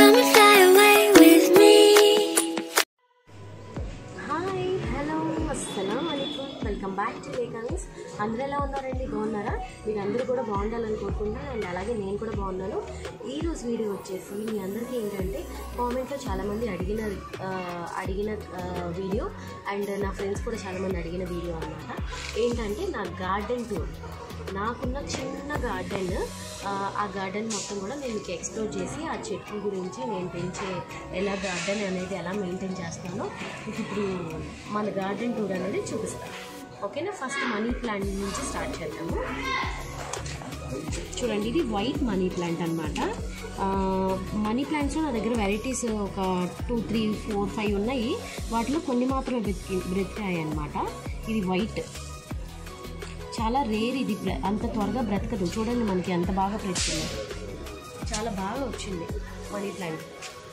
Come and fly away with me. Hi hello అస్సలం అయికం welcome back to లేఖన్స్ అందరూ ఎలా ఉన్నారండి బాగున్నారా మీరు అందరూ కూడా బాగుండాలని కోరుకుంటున్నాను అండ్ అలాగే నేను కూడా బాగున్నాను ఈ రోజు వీడియో వచ్చేసి మీ అందరికీ ఏంటంటే కామెంట్లో చాలామంది అడిగిన ఆ, అడిగిన ఆ, వీడియో అండ్ నా ఫ్రెండ్స్ కూడా చాలామంది అడిగిన వీడియో అనమాట ఏంటంటే నా గార్డెన్ టూర్ నాకున్న చిన్న గార్డెన్ ఆ గార్డెన్ మొత్తం కూడా నేను మీకు ఎక్స్ప్లోర్ చేసి ఆ చెట్ల గురించి నేను పెంచే ఎలా గార్డెన్ అనేది ఎలా మెయింటైన్ చేస్తానో మీకు ఇప్పుడు మన గార్డెన్ టూర్ అనేది చూపిస్తాను ఓకేనా ఫస్ట్ మనీ ప్లాంట్ నుంచి స్టార్ట్ చేద్దాము చూడండి ఇది వైట్ మనీ ప్లాంట్ అనమాట మనీ ప్లాంట్స్లో నా దగ్గర వెరైటీస్ ఒక టూ త్రీ ఫోర్ ఫైవ్ ఉన్నాయి వాటిలో కొన్ని మాత్రమే బ్రతికి బ్రతికాయి అనమాట ఇది వైట్ చాలా రేర్ ఇది బ్ర- అంత త్వరగా బ్రతకదు చూడండి మనకి ఎంత బాగా బ్రతికింది చాలా బాగా వచ్చింది మనీ ప్లాంట్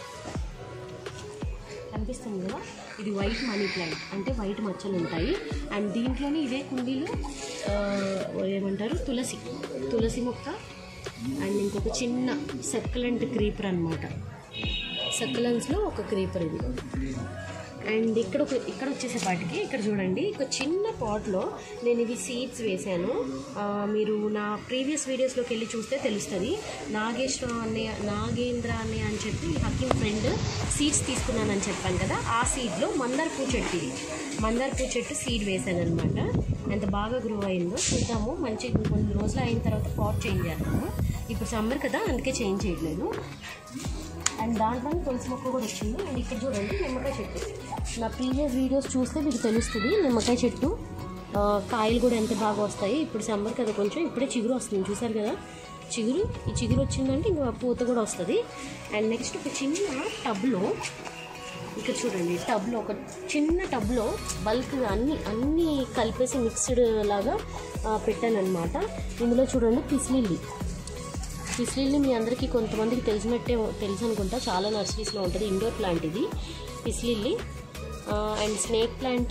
కనిపిస్తుంది కదా ఇది వైట్ మనీ ప్లాంట్ అంటే వైట్ మచ్చలు ఉంటాయి అండ్ దీంట్లోనే ఇదే కుండీలో ఆ, ఏమంటారు తులసి తులసి మొక్క అండ్ ఇంకొక చిన్న సర్కులెంట్ క్రీపర్ అనమాట సర్కులెన్స్లో ఒక క్రీపర్ ఇది అండ్ ఇక్కడ ఒక ఇక్కడ వచ్చేసేపాటికి ఇక్కడ చూడండి ఒక చిన్న పాట్లో నేను ఇవి సీడ్స్ వేశాను ఆ, మీరు నా ప్రీవియస్ వీడియోస్లోకి వెళ్ళి చూస్తే తెలుస్తుంది నాగేశ్వర అన్నయ్య నాగేంద్ర అన్నయ్య అని చెప్పి హకీం ఫ్రెండ్ సీడ్స్ తీసుకున్నానని చెప్పాను కదా ఆ సీడ్లో మందార పూ చెట్టు ఇది మందార పూ చెట్టు సీడ్ వేశాను అనమాట ఎంత బాగా గ్రో అయిందో చూద్దాము మంచి కొన్ని రోజులు అయిన తర్వాత పాట్ చేంజ్ చేద్దాము ఇప్పుడు సమ్మర్ కదా అందుకే చేంజ్ చేయట్లేదు అండ్ దాంట్లో తులసి మొక్క కూడా వచ్చింది అండ్ ఇక్కడ చూడండి నిమ్మకాయ చెట్టు నా ప్రీవియస్ వీడియోస్ చూస్తే మీకు తెలుస్తుంది నిమ్మకాయ చెట్టు ఆ, కాయలు కూడా ఎంత బాగా వస్తాయి ఇప్పుడు సమ్మర్ కదా కొంచెం ఇప్పుడే చిగురు వస్తుంది చూసారు కదా చిగురు ఈ చిగురు వచ్చిందంటే ఇంకా పూత కూడా వస్తుంది అండ్ నెక్స్ట్ ఒక చిన్న టబ్లో ఇక్కడ చూడండి టబ్లో ఒక చిన్న టబ్లో బల్క్ అన్ని అన్నీ కలిపేసి మిక్స్డ్ లాగా పెట్టాను అనమాట ఇందులో చూడండి పిస్లిల్లి పిస్లిల్లి మీ అందరికీ కొంతమందికి తెలిసినట్టే తెలుసు అనుకుంటా చాలా నర్సరీస్లో ఉంటుంది ఇండోర్ ప్లాంట్ ఇది peace lily and snake plant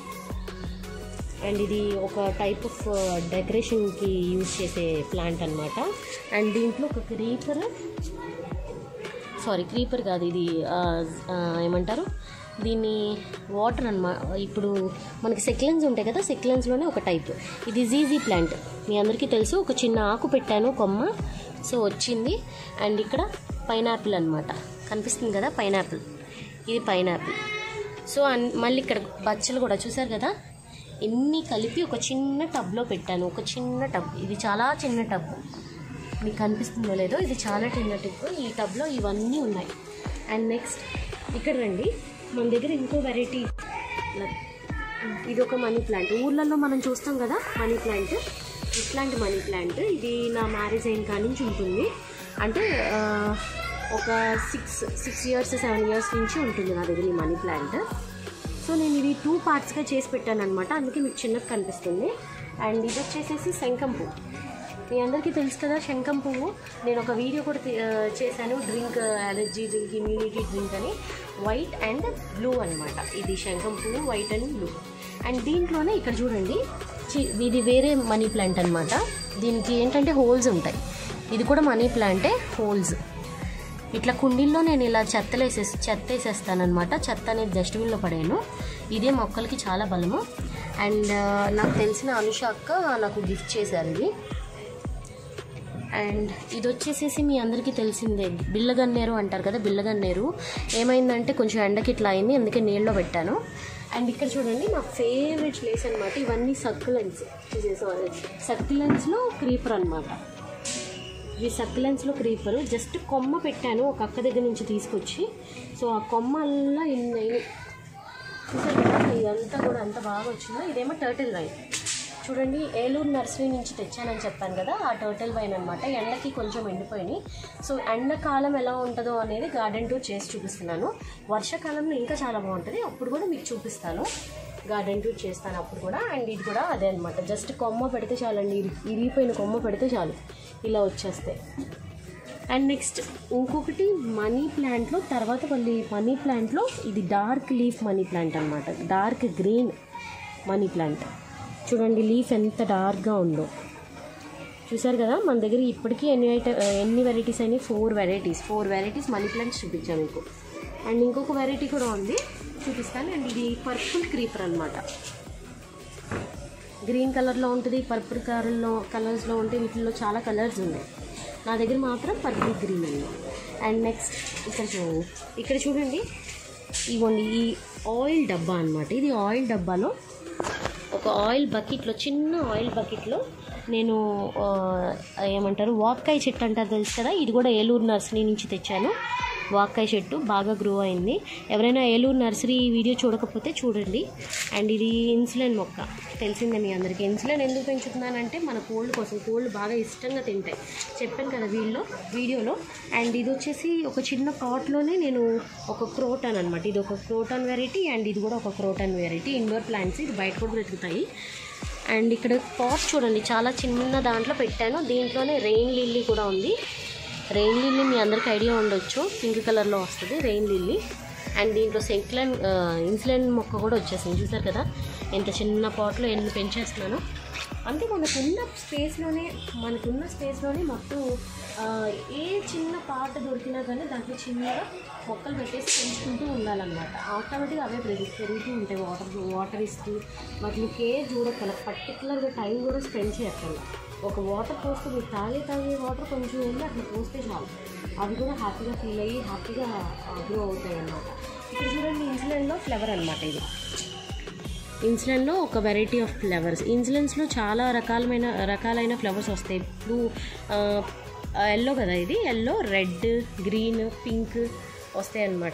and ఇది ఒక టైప్ ఆఫ్ డెకరేషన్కి యూజ్ చేసే ప్లాంట్ అనమాట అండ్ దీంట్లో ఒక క్రీపర్ సారీ క్రీపర్ కాదు ఇది ఆ, ఆ, ఏమంటారు దీన్ని వాటర్ అన్నమాట ఇప్పుడు మనకి సెక్లెన్స్ ఉంటాయి కదా సెక్లెన్స్లోనే ఒక టైప్ ఇది జీజీ ప్లాంట్ మీ అందరికీ తెలుసు ఒక చిన్న ఆకు పెట్టాను కొమ్మ సో వచ్చింది అండ్ ఇక్కడ పైనాపిల్ అనమాట కనిపిస్తుంది కదా పైనాపిల్ ఇది పైనాపిల్ సో అన్ మళ్ళీ ఇక్కడ బచ్చలు కూడా చూసారు కదా ఎన్ని కలిపి ఒక చిన్న టబ్లో పెట్టాను ఒక చిన్న టబ్ ఇది చాలా చిన్న టబ్ మీకు కనిపిస్తుందో లేదో ఇది చాలా చిన్న టిప్ ఈ టబ్లో ఇవన్నీ ఉన్నాయి అండ్ నెక్స్ట్ ఇక్కడ రండి మన దగ్గర ఇంకో వెరైటీ ఇది ఒక మనీ ప్లాంట్ ఊర్లలో మనం చూస్తాం కదా మనీ ప్లాంట్ ఇట్లాంటి మనీ ప్లాంట్ ఇది నా మ్యారేజ్ అయిన కాడి నుంచి ఉంటుంది అంటే ఆ, ఒక six six years seven years నుంచి ఉంటుంది నా దగ్గర ఈ మనీ ప్లాంట్ సో నేను ఇది టూ పార్ట్స్గా చేసి పెట్టాను అనమాట అందుకే మీకు చిన్నది కనిపిస్తుంది అండ్ ఇది వచ్చేసేసి శంఖం పువ్వు మీ అందరికీ తెలుసు కదా శంఖం పువ్వు నేను ఒక వీడియో కూడా తీ- ఆ, చేశాను drink allergy drink immunity drink అని వైట్ అండ్ బ్లూ అనమాట ఇది శంఖం పువ్వు వైట్ అండ్ బ్లూ అండ్ దీంట్లోనే ఇక్కడ చూడండి చి- ఇది వేరే మనీ ప్లాంట్ అనమాట దీనికి ఏంటంటే హోల్స్ ఉంటాయి ఇది కూడా మనీ ప్లాంటే హోల్స్ ఇట్లా కుండీల్లో నేను ఇలా చెత్తలు వేసేసి చెత్త వేసేస్తానమాట చెత్త అనేది డస్ట్బిన్లో పడాను ఇదే మొక్కలకి చాలా బలము అండ్ నాకు తెలిసిన అనుష అక్క నాకు గిఫ్ట్ చేశారు ఇది అండ్ ఇది వచ్చేసేసి మీ అందరికీ తెలిసిందే బిల్లగన్నేరు అంటారు కదా బిల్లగన్నేరు ఏమైందంటే కొంచెం ఎండకి ఇట్లా అయింది అందుకే నీళ్ళలో పెట్టాను అండ్ ఇక్కడ చూడండి నా ఫేవరెట్ ప్లేస్ అనమాట ఇవన్నీ సర్కులెన్స్ సారీ సర్కులెన్స్లో క్రీపర్ అనమాట ఇది సర్కులెన్స్లో క్రీపర్ జస్ట్ కొమ్మ పెట్టాను ఒక అక్క దగ్గర నుంచి తీసుకొచ్చి సో ఆ కొమ్మ అల్లా ఇన్ని అయినాయి. చూసారు కదా ఇదంతా కూడా ఎంత బాగా వచ్చిందో ఇదేమో టర్టిల్ వైన్ చూడండి ఏలూరు నర్సరీ నుంచి తెచ్చానని చెప్పాను కదా ఆ టర్టిల్ వైన్ అనమాట ఎండకి కొంచెం ఎండిపోయినాయి సో ఎండాకాలం ఎలా ఉంటుందో అనేది గార్డెన్ టూర్ చేసి చూపిస్తున్నాను వర్షాకాలంలో ఇంకా చాలా బాగుంటుంది అప్పుడు కూడా మీకు చూపిస్తాను గార్డెన్ టూర్ చేస్తాను అప్పుడు కూడా అండ్ ఇది కూడా అదే అనమాట జస్ట్ కొమ్మ పెడితే చాలండి ఇరి- ఇరిగిపోయిన కొమ్మ పెడితే చాలు ఇలా వచ్చేస్తాయి అండ్ నెక్స్ట్ ఇంకొకటి మనీ ప్లాంట్లో తర్వాత మళ్ళీ మనీ ప్లాంట్లో ఇది డార్క్ లీఫ్ మనీ ప్లాంట్ అనమాట డార్క్ గ్రీన్ మనీ ప్లాంట్ చూడండి లీఫ్ ఎంత డార్క్గా ఉందో చూసారు కదా మన దగ్గర ఇప్పటికీ ఎన్ని ఐటమ్ ఎన్ని వెరైటీస్ అయినాయి four varieties four varieties money plants చూపించాను మీకు అండ్ ఇంకొక వెరైటీ కూడా ఉంది చూపిస్తాను అండ్ ఇది పర్పుల్ క్రీపర్ అనమాట గ్రీన్ కలర్లో ఉంటుంది పర్పుల్ కలర్లో కలర్స్లో ఉంటే వీటిల్లో చాలా కలర్స్ ఉన్నాయి నా దగ్గర మాత్రం పర్పుల్ గ్రీన్ ఉంది అండ్ నెక్స్ట్ ఇక్కడ చూడండి ఇక్కడ చూడండి ఇవ్వండి ఈ ఆయిల్ డబ్బా అనమాట ఇది ఆయిల్ డబ్బాలో ఒక ఆయిల్ బకెట్లో చిన్న ఆయిల్ బకెట్లో నేను ఆ, ఏమంటారు వాక్కాయ చెట్టు అంటారు తెలుసు కదా ఇది కూడా ఏలూరు నర్సరీ నుంచి తెచ్చాను వాక్కాయ చెట్టు బాగా గ్రో అయింది ఎవరైనా ఏలూరు నర్సరీ ఈ వీడియో చూడకపోతే చూడండి అండ్ ఇది ఇన్సులిన్ మొక్క తెలిసిందే మీ అందరికీ ఇన్సులిన్ ఎందుకు పెంచుతున్నానంటే మన కోళ్ళు కోసం కోళ్ళు బాగా ఇష్టంగా తింటాయి చెప్పాను కదా వీళ్ళలో వీడియోలో అండ్ ఇది వచ్చేసి ఒక చిన్న పాట్లోనే నేను ఒక క్రోటాన్ అనమాట ఇది ఒక క్రోటాన్ వెరైటీ అండ్ ఇది కూడా ఒక క్రోటాన్ వెరైటీ ఇండోర్ ప్లాంట్స్ ఇది బయట కూడా బ్రతుకుతాయి అండ్ ఇక్కడ పాట్ చూడండి చాలా చిన్న దాంట్లో పెట్టాను దీంట్లోనే రెయిన్ లిల్లీ కూడా ఉంది రెయిన్ లిల్లీ మీ అందరికి ఐడియా ఉండొచ్చు పింక్ కలర్లో వస్తుంది రెయిన్ లిల్లీ అండ్ దీంట్లో సెంక్లన్ ఇన్సులిన్ మొక్క కూడా వచ్చేసింది చూసారు కదా ఎంత చిన్న పాట్లో ఎన్ని పెంచేస్తున్నాను అంటే మనకున్న స్పేస్లోనే మనకున్న స్పేస్లోనే మొత్తం ఆ, ఏ చిన్న పాట దొరికినా కానీ దాంట్లో చిన్నగా మొక్కలు పెట్టేసి పెంచుకుంటూ ఉండాలన్నమాట ఆటోమేటిక్గా అవే పెరుగు పెరుగుతూ ఉంటాయి వాటర్ వాటర్ ఇస్తూ వాటిని కేర్ చూడక్కల పర్టికులర్గా టైం కూడా స్పెండ్ చేయక్కల ఒక వాటర్ పోస్తే మీరు తాగే తాగే వాటర్ కొంచెం వెళ్ళి అట్లా పోస్తే చాలు అవి కూడా హ్యాపీగా ఫీల్ అయ్యి హ్యాపీగా గ్రో అవుతాయి అన్నమాట ఇక్కడ చూడండి ఇన్సులిన్లో ఫ్లేవర్ అనమాట ఇది ఇన్సులిన్లో ఒక వెరైటీ ఆఫ్ ఫ్లవర్స్ ఇన్సులిన్స్లో చాలా రకాలమైన రకాలైన ఫ్లవర్స్ వస్తాయి ఇప్పుడు ఎల్లో కదా ఇది ఎల్లో రెడ్ గ్రీన్ పింక్ వస్తాయి అన్నమాట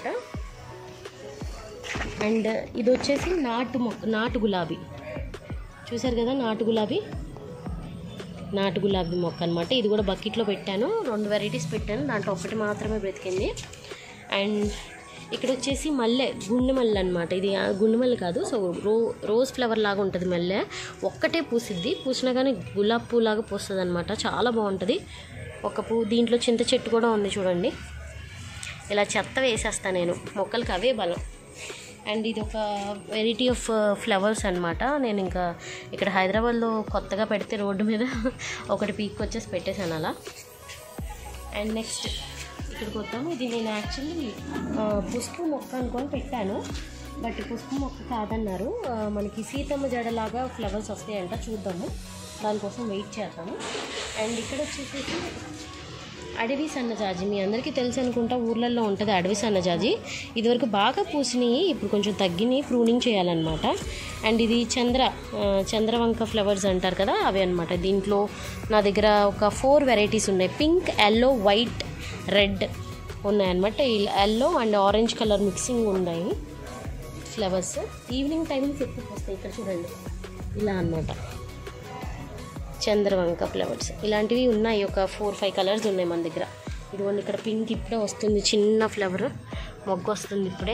అండ్ ఇది వచ్చేసి నాటు మొక్క నాటు గులాబీ చూసారు కదా నాటు గులాబీ నాటు గులాబీ మొక్క అనమాట ఇది కూడా బకెట్లో పెట్టాను రెండు వెరైటీస్ పెట్టాను దాంట్లో ఒకటి మాత్రమే బ్రతికింది అండ్ ఇక్కడ వచ్చేసి మల్లె గుండె మల్లె అనమాట ఇది ఆ గుండె మల్లె కాదు సో రో రోజ్ ఫ్లవర్ లాగా ఉంటుంది మల్లె ఒక్కటే పూసిద్ది పూసినా కానీ గులాబ్ పూ లాగా పూస్తుంది అనమాట చాలా బాగుంటుంది ఒక పూ దీంట్లో చింత చెట్టు కూడా ఉంది చూడండి ఇలా చెత్త వేసేస్తా నేను మొక్కలకి అవే బలం అండ్ ఇది ఒక వెరైటీ ఆఫ్ ఫ్లవర్స్ అనమాట నేను ఇంకా ఇక్కడ హైదరాబాద్లో కొత్తగా పెడితే రోడ్డు మీద ఒకటి పీక్ వచ్చేసి పెట్టేశాను అలా అండ్ నెక్స్ట్ ఇక్కడికి వద్దాము ఇది నేను యాక్చువల్లీ పుష్ప మొక్క అనుకొని పెట్టాను బట్ పుష్ప మొక్క కాదన్నారు ఆ, మనకి సీతమ్మ జడలాగా ఫ్లవర్స్ వస్తాయంట చూద్దాము దానికోసం వెయిట్ చేద్దాము అండ్ ఇక్కడ వచ్చేసి అడవి సన్నజాజి మీ అందరికీ తెలుసు అనుకుంటా ఊర్లలో ఉంటుంది అడవి సన్నజాజి ఇదివరకు బాగా పూసినాయి ఇప్పుడు కొంచెం తగ్గినాయి ప్రూనింగ్ చేయాలన్నమాట అండ్ ఇది చంద్ర ఆ, చంద్రవంక ఫ్లవర్స్ అంటారు కదా అవి అనమాట దీంట్లో నా దగ్గర ఒక ఫోర్ వెరైటీస్ ఉన్నాయి పింక్ ఎల్లో వైట్ రెడ్ ఉన్నాయన్నమాట ఈ yellow and orange colour mixing ఉన్నాయి ఫ్లవర్స్ ఈవినింగ్ టైంకి ఎక్కువ వస్తాయి ఇక్కడ చూడండి ఇలా అన్నమాట చంద్రవంక ఫ్లవర్స్ ఇలాంటివి ఉన్నాయి ఒక ఫోర్ ఫైవ్ కలర్స్ ఉన్నాయి మన దగ్గర ఇదిగోండి ఇక్కడ పింక్ ఇప్పుడే వస్తుంది చిన్న ఫ్లవర్ మొగ్గు వస్తుంది ఇప్పుడే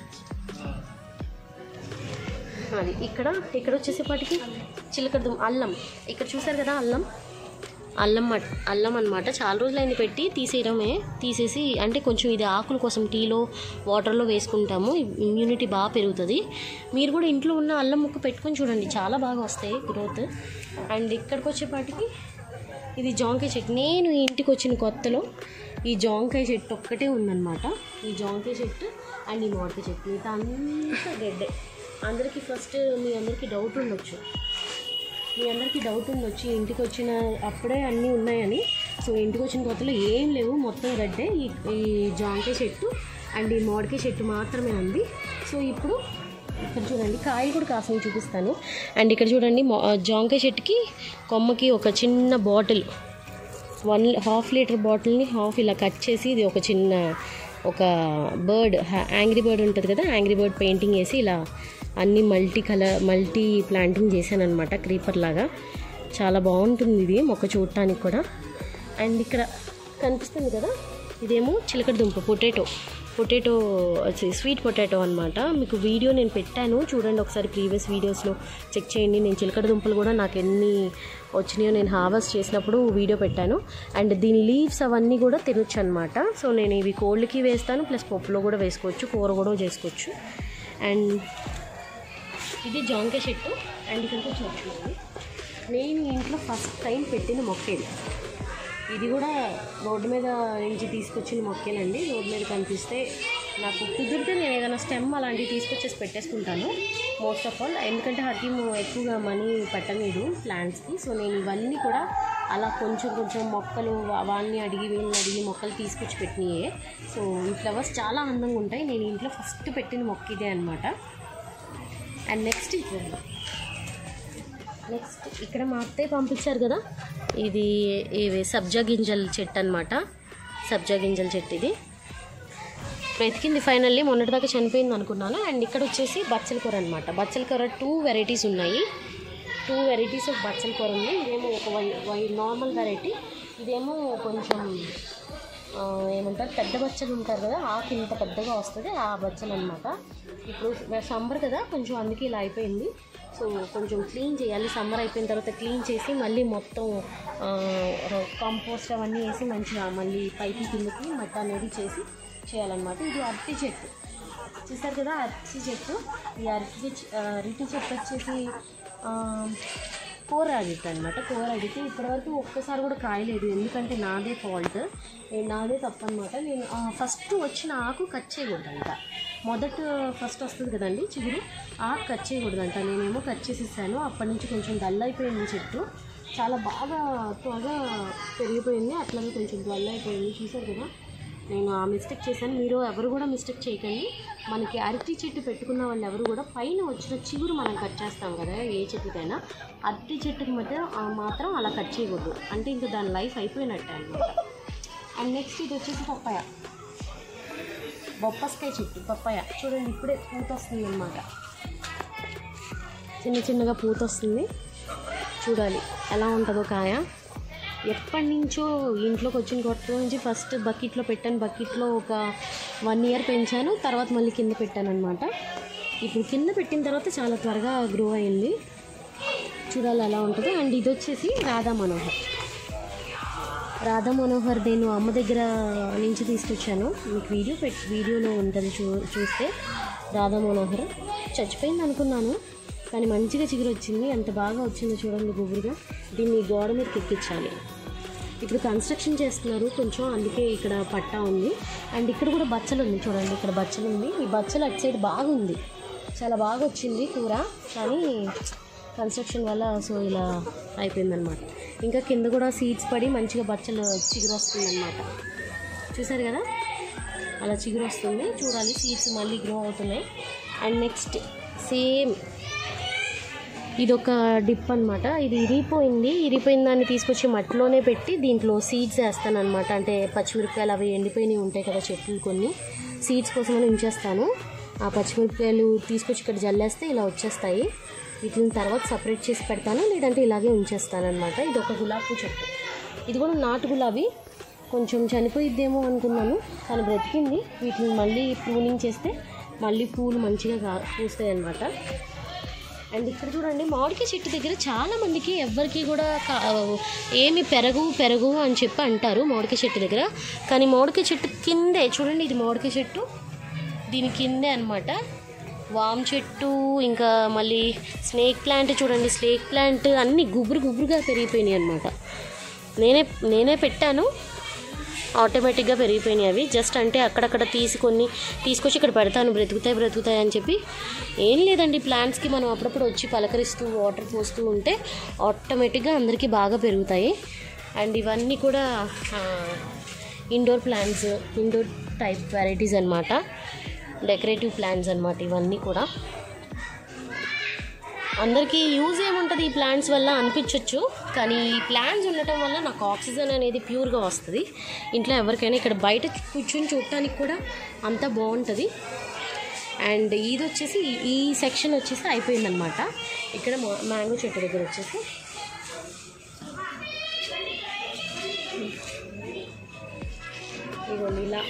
అది ఇక్కడ ఇక్కడ వచ్చేసేపటికి చిలకడ దుమ్ అల్లం ఇక్కడ చూసారు కదా అల్లం అల్లం మట్- అల్లం అనమాట చాలా రోజులైంది పెట్టి తీసేయడమే తీసేసి అంటే కొంచెం ఇది ఆకుల కోసం టీలో వాటర్లో వేసుకుంటాము ఇమ్యూనిటీ బాగా పెరుగుతుంది మీరు కూడా ఇంట్లో ఉన్న అల్లం ముక్క పెట్టుకొని చూడండి చాలా బాగా వస్తాయి గ్రోత్ అండ్ ఇక్కడికి వచ్చేపాటికి ఇది జాంకాయ చెట్టు నేను ఈ ఇంటికి వచ్చిన కొత్తలో ఈ జాంకాయ చెట్టు ఒక్కటే ఉందన్నమాట ఈ జాంకాయ చెట్టు అండ్ ఈ మామిడికాయ చెట్టు మిగతా అంతా గడ్డే అందరికీ ఫస్ట్ మీ అందరికీ డౌట్ ఉండొచ్చు మీ అందరికీ డౌట్ ఉండొచ్చు ఇంటికి వచ్చిన అప్పుడే అన్నీ ఉన్నాయని సో ఇంటికి వచ్చిన కొత్తలో ఏం లేవు మొత్తం గడ్డే ఈ ఈ జాంకాయ చెట్టు అండ్ ఈ మామిడికాయ చెట్టు మాత్రమే ఉంది సో ఇప్పుడు ఇక్కడ చూడండి కాయలు కూడా కాసిన చూపిస్తాను అండ్ ఇక్కడ చూడండి మా- జాంకాయ చెట్టుకి కొమ్మకి ఒక చిన్న బాటిల్ వన్ హాఫ్ లీటర్ బాటిల్ని హాఫ్ ఇలా కట్ చేసి ఇది ఒక చిన్న ఒక బర్డ్ యాంగ్రీ బర్డ్ ఉంటుంది కదా యాంగ్రీ బర్డ్ పెయింటింగ్ వేసి ఇలా అన్ని మల్టీ కలర్ మల్టీ ప్లాంటింగ్ చేశాను అనమాట క్రీపర్ లాగా చాలా బాగుంటుంది ఇది మొక్క చూడటానికి కూడా అండ్ ఇక్కడ కనిపిస్తుంది కదా ఇదేమో చిలకడ దుంప పొటాటో పొటాటో స్వీట్ పొటాటో అనమాట మీకు వీడియో నేను పెట్టాను చూడండి ఒకసారి ప్రీవియస్ వీడియోస్లో చెక్ చేయండి నేను చిలకడ దుంపలు కూడా నాకు ఎన్ని వచ్చినాయో నేను హార్వెస్ట్ చేసినప్పుడు వీడియో పెట్టాను అండ్ దీని లీవ్స్ అవన్నీ కూడా తినొచ్చు అనమాట సో నేను ఇవి కోళ్ళకి వేస్తాను ప్లస్ పప్పులో కూడా వేసుకోవచ్చు కూర కూడా చేసుకోవచ్చు అండ్ ఇది జాంకాయ చెట్టు అండ్ ఇక్కడికి చూడండి నేను ఇంట్లో ఫస్ట్ టైం పెట్టిన మొక్క ఇది ఇది కూడా రోడ్డు మీద నుంచి తీసుకొచ్చిన మొక్కేనండి రోడ్డు మీద కనిపిస్తే నాకు కుదిరితే నేను ఏదైనా స్టెమ్ అలాంటివి తీసుకొచ్చేసి పెట్టేసుకుంటాను మోస్ట్ ఆఫ్ ఆల్ ఎందుకంటే హకీమ్ ఎక్కువగా మనీ పెట్టనీడు ప్లాంట్స్కి సో నేను ఇవన్నీ కూడా అలా కొంచెం కొంచెం మొక్కలు వా- వాడిని అడిగి వీళ్ళని అడిగి మొక్కలు తీసుకొచ్చి పెట్టినాయే సో ఈ ఫ్లవర్స్ చాలా అందంగా ఉంటాయి నేను ఇంట్లో ఫస్ట్ పెట్టిన మొక్క ఇదే అనమాట అండ్ నెక్స్ట్ ఇది నెక్స్ట్ ఇక్కడ మా అత్తయ్య పంపించారు కదా ఇది ఇవి సబ్జా గింజల చెట్టు అనమాట సబ్జా గింజల చెట్టు ఇది వెతికింది ఫైనల్లీ మొన్నటిదాకా చనిపోయింది అనుకున్నాను అండ్ ఇక్కడ వచ్చేసి బచ్చల కూర అనమాట బచ్చల కూర టూ వెరైటీస్ ఉన్నాయి టూ వెరైటీస్ ఆఫ్ బచ్చల కూర ఉంది ఇదేమో ఒక వై వై నార్మల్ వెరైటీ ఇదేమో కొంచెం ఆ, ఏమంటారు పెద్ద బచ్చలు ఉంటారు కదా ఆకు ఇంత పెద్దగా వస్తుంది ఆ బచ్చలు అనమాట ఇప్పుడు సమ్మర్ కదా కొంచెం అందుకే ఇలా అయిపోయింది సో కొంచెం క్లీన్ చేయాలి సమ్మర్ అయిపోయిన తర్వాత క్లీన్ చేసి మళ్ళీ మొత్తం కంపోస్ట్ అవన్నీ వేసి మంచిగా మళ్ళీ పైకి కిందకి మట్ట అనేది చేసి చేయాలన్నమాట ఇది అరటి చెట్టు చూసారు కదా అరటి చెట్టు ఈ అరటి చె- ఆ, అరటి చెట్టు వచ్చేసి ఆ, కూర అడిట్ అనమాట కూర అడిగితే ఇప్పటివరకు ఒక్కసారి కూడా కాయలేదు ఎందుకంటే నాదే ఫాల్ట్ నేను నాదే తప్పు అనమాట నేను ఫస్ట్ వచ్చిన ఆకు కట్ చేయకూడదంట మొదట ఫస్ట్ వస్తుంది కదండి చిగురు ఆకు కట్ చేయకూడదంట నేనేమో కట్ చేసేసాను అప్పటి నుంచి కొంచెం డల్ అయిపోయింది చెట్టు చాలా బాగా త్వరగా పెరిగిపోయింది అట్లాగే కొంచెం డల్ అయిపోయింది చూసారు కదా నేను ఆ మిస్టేక్ చేశాను మీరు ఎవరు కూడా మిస్టేక్ చేయకండి మనకి అరటి చెట్టు పెట్టుకున్న వాళ్ళు ఎవరు కూడా పైన వచ్చిన చిగురు మనం కట్ చేస్తాం కదా ఏ చెట్టుకైనా అరటి చెట్టుకి మధ్య ఆ, మాత్రం అలా కట్ చేయకూడదు అంటే ఇంకా దాని లైఫ్ అయిపోయినట్టే అనమాట అండ్ నెక్స్ట్ ఇది వచ్చేసి పప్పాయ బొప్పస్కాయ చెట్టు పప్పాయ చూడండి ఇప్పుడే పూత వస్తుంది అనమాట చిన్న చిన్నగా పూత వస్తుంది చూడాలి ఎలా ఉంటుందో కాయ ఎప్పటి నుంచో ఇంట్లోకి వచ్చిన కొత్త నుంచి ఫస్ట్ బకెట్లో పెట్టాను బకెట్లో ఒక వన్ ఇయర్ పెంచాను తర్వాత మళ్ళీ కింద పెట్టాను అనమాట ఇప్పుడు కింద పెట్టిన తర్వాత చాలా త్వరగా గ్రో అయింది చూడాలి ఎలా ఉంటుందో అండ్ ఇది వచ్చేసి రాధా మనోహర్ రాధా మనోహర్ నేను అమ్మ దగ్గర నుంచి తీసుకొచ్చాను మీకు వీడియో పెట్ వీడియోలో ఉంటుంది చూ చూస్తే రాధా మనోహర్ చచ్చిపోయింది అనుకున్నాను కానీ మంచిగా చిగురు వచ్చింది ఎంత బాగా వచ్చిందో చూడండి గుబురుగా దీన్ని గోడ మీదకి ఎక్కించాలి ఇప్పుడు కన్స్ట్రక్షన్ చేస్తున్నారు కొంచెం అందుకే ఇక్కడ పట్టా ఉంది అండ్ ఇక్కడ కూడా బచ్చలు ఉంది చూడండి ఇక్కడ బచ్చలు ఉంది ఈ బచ్చలు అటు సైడ్ బాగుంది చాలా బాగా వచ్చింది కూర కానీ కన్స్ట్రక్షన్ వల్ల సో ఇలా అయిపోయిందనమాట ఇంకా కింద కూడా సీడ్స్ పడి మంచిగా బచ్చలు చిగురు వస్తుందన్నమాట చూసారు కదా అలా చిగురు వస్తుంది చూడాలి సీడ్స్ మళ్ళీ గ్రో అవుతున్నాయి అండ్ నెక్స్ట్ సేమ్ ఇది ఒక డిప్ అనమాట ఇది ఇరిగిపోయింది ఇరిగిపోయిన దాన్ని తీసుకొచ్చి మట్టిలోనే పెట్టి దీంట్లో సీడ్స్ వేస్తాను అనమాట అంటే పచ్చిమిరపకాయలు అవి ఎండిపోయినవి ఉంటాయి కదా చెట్లు కొన్ని సీడ్స్ కోసమని ఉంచేస్తాను ఆ పచ్చిమిరపకాయలు తీసుకొచ్చి ఇక్కడ జల్లేస్తే ఇలా వచ్చేస్తాయి వీటిని తర్వాత సపరేట్ చేసి పెడతాను లేదంటే ఇలాగే ఉంచేస్తాను అనమాట ఇది ఒక గులాబీ చెట్టు ఇది కూడా నాటు గులాబీ కొంచెం చనిపోయిద్దేమో అనుకున్నాను కానీ బ్రతికింది వీటిని మళ్ళీ ప్రూనింగ్ చేస్తే మళ్ళీ పూలు మంచిగా గా- పూస్తాయి అనమాట అండ్ ఇక్కడ చూడండి మామిడికాయ చెట్టు దగ్గర చాలా మందికి ఎవ్వరికి కూడా కా- ఏమి పెరగు పెరగు అని చెప్పి అంటారు మామిడికాయ చెట్టు దగ్గర కానీ మామిడికాయ చెట్టు కిందే చూడండి ఇది మామిడికాయ చెట్టు దీని కిందే అనమాట వామ్ చెట్టు ఇంకా మళ్ళీ స్నేక్ ప్లాంట్ చూడండి స్నేక్ ప్లాంట్ అన్నీ గుబురు గుబురుగా పెరిగిపోయినాయి అనమాట నేనే నేనే పెట్టాను ఆటోమేటిక్గా పెరిగిపోయినాయి అవి జస్ట్ అంటే అక్కడక్కడ తీసుకొని తీసుకొచ్చి ఇక్కడ పెడతాను బ్రతుకుతాయి బ్రతుకుతాయి అని చెప్పి ఏం లేదండి ప్లాంట్స్కి మనం అప్పుడప్పుడు వచ్చి పలకరిస్తూ వాటర్ పోస్తూ ఉంటే ఆటోమేటిక్గా అందరికీ బాగా పెరుగుతాయి అండ్ ఇవన్నీ కూడా indoor plants indoor type varieties అనమాట డెకరేటివ్ ప్లాంట్స్ అనమాట ఇవన్నీ కూడా అందరికీ యూజ్ ఏముంటుంది ఈ ప్లాంట్స్ వల్ల అనిపించవచ్చు కానీ ఈ ప్లాంట్స్ ఉండటం వల్ల నాకు ఆక్సిజన్ అనేది ప్యూర్గా వస్తుంది ఇంట్లో ఎవరికైనా ఇక్కడ బయట కూర్చొని చూడటానికి కూడా అంతా బాగుంటుంది అండ్ ఇది వచ్చేసి ఈ సెక్షన్ వచ్చేసి అయిపోయిందనమాట ఇక్కడ మా- మ్యాంగో చెట్టు దగ్గర వచ్చేసి ఇదిగోండి ఇలా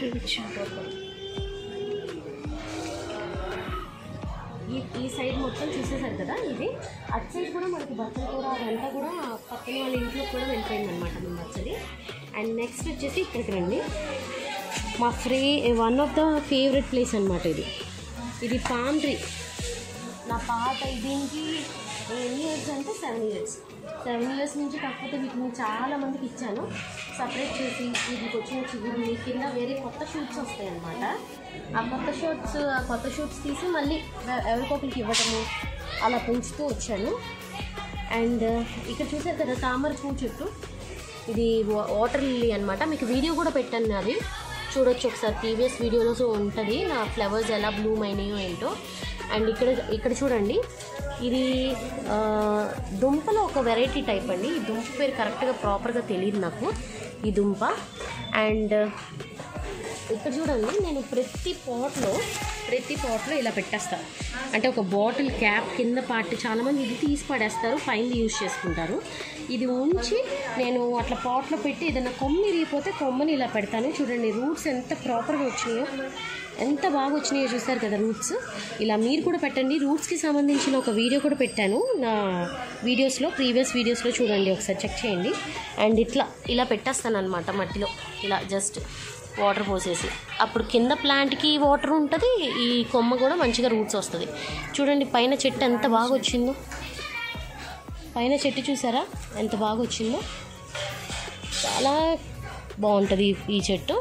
ఈ ఈ సైడ్ మొత్తం చూసేసారు కదా ఇది అటు సైడ్ కూడా మనకి బచ్చల కూర అదంతా కూడా పక్కన వాళ్ళ ఇంట్లో కూడా వెళ్ళిపోయింది అనమాట మన బచ్చలి అండ్ నెక్స్ట్ వచ్చేసి ఇక్కడికి రండి మా free one of the favourite place అనమాట ఇది ఇది పామ్ ట్రీ నా పాత దీనికి ఎన్ని ఇయర్స్ అంటే సెవెన్ ఇయర్స్ సెవెన్ ఇయర్స్ నుంచి కాకపోతే వీటిని చాలా మందికి ఇచ్చాను సపరేట్ చేసి వీటికి వచ్చిన చిగురుని కింద వేరే కొత్త షూట్స్ వస్తాయి అన్నమాట ఆ కొత్త షూట్స్ ఆ కొత్త షూట్స్ తీసి మళ్ళీ ఎ- ఎవరికొకరికి ఇవ్వటము అలా పెంచుతూ వచ్చాను అండ్ ఇక్కడ చూసారు కదా తామర పువ్వు చెట్టు ఇది వా- వాటర్ లిల్లీ అనమాట మీకు వీడియో కూడా పెట్టాను అది చూడొచ్చు ఒకసారి ప్రీవియస్ వీడియోలో ఉంటుంది నా ఫ్లవర్స్ ఎలా బ్లూమ్ అయినాయో ఏంటో అండ్ ఇక్కడ ఇక్కడ చూడండి ఇది ఆ, దుంపలో ఒక వెరైటీ టైప్ అండి ఈ దుంప పేరు కరెక్ట్గా ప్రాపర్గా తెలియదు నాకు ఈ దుంప అండ్ ఇక్కడ చూడండి నేను ప్రతి పాట్లో ప్రతి పాట్లో ఇలా పెట్టేస్తాను అంటే ఒక బాటిల్ క్యాప్ కింద పార్ట్ చాలామంది ఇది తీసి పడేస్తారు పైన యూజ్ చేసుకుంటారు ఇది ఉంచి నేను అట్లా పాట్లో పెట్టి ఏదైనా కొమ్మ ఇరిగిపోతే కొమ్మని ఇలా పెడతాను చూడండి రూట్స్ ఎంత ప్రాపర్గా వచ్చినాయో ఎంత బాగా వచ్చినాయో చూసారు కదా రూట్స్ ఇలా మీరు కూడా పెట్టండి రూట్స్కి సంబంధించిన ఒక వీడియో కూడా పెట్టాను నా వీడియోస్లో ప్రీవియస్ వీడియోస్లో చూడండి ఒకసారి చెక్ చేయండి అండ్ ఇట్లా ఇలా పెట్టేస్తాను అనమాట మట్టిలో ఇలా జస్ట్ వాటర్ పోసేసి అప్పుడు కింద ప్లాంట్కి వాటర్ ఉంటుంది ఈ కొమ్మ కూడా మంచిగా రూట్స్ వస్తుంది చూడండి పైన చెట్టు ఎంత బాగా వచ్చిందో పైన చెట్టు చూసారా ఎంత బాగా వచ్చిందో చాలా బాగుంటుంది ఈ- ఈ చెట్టు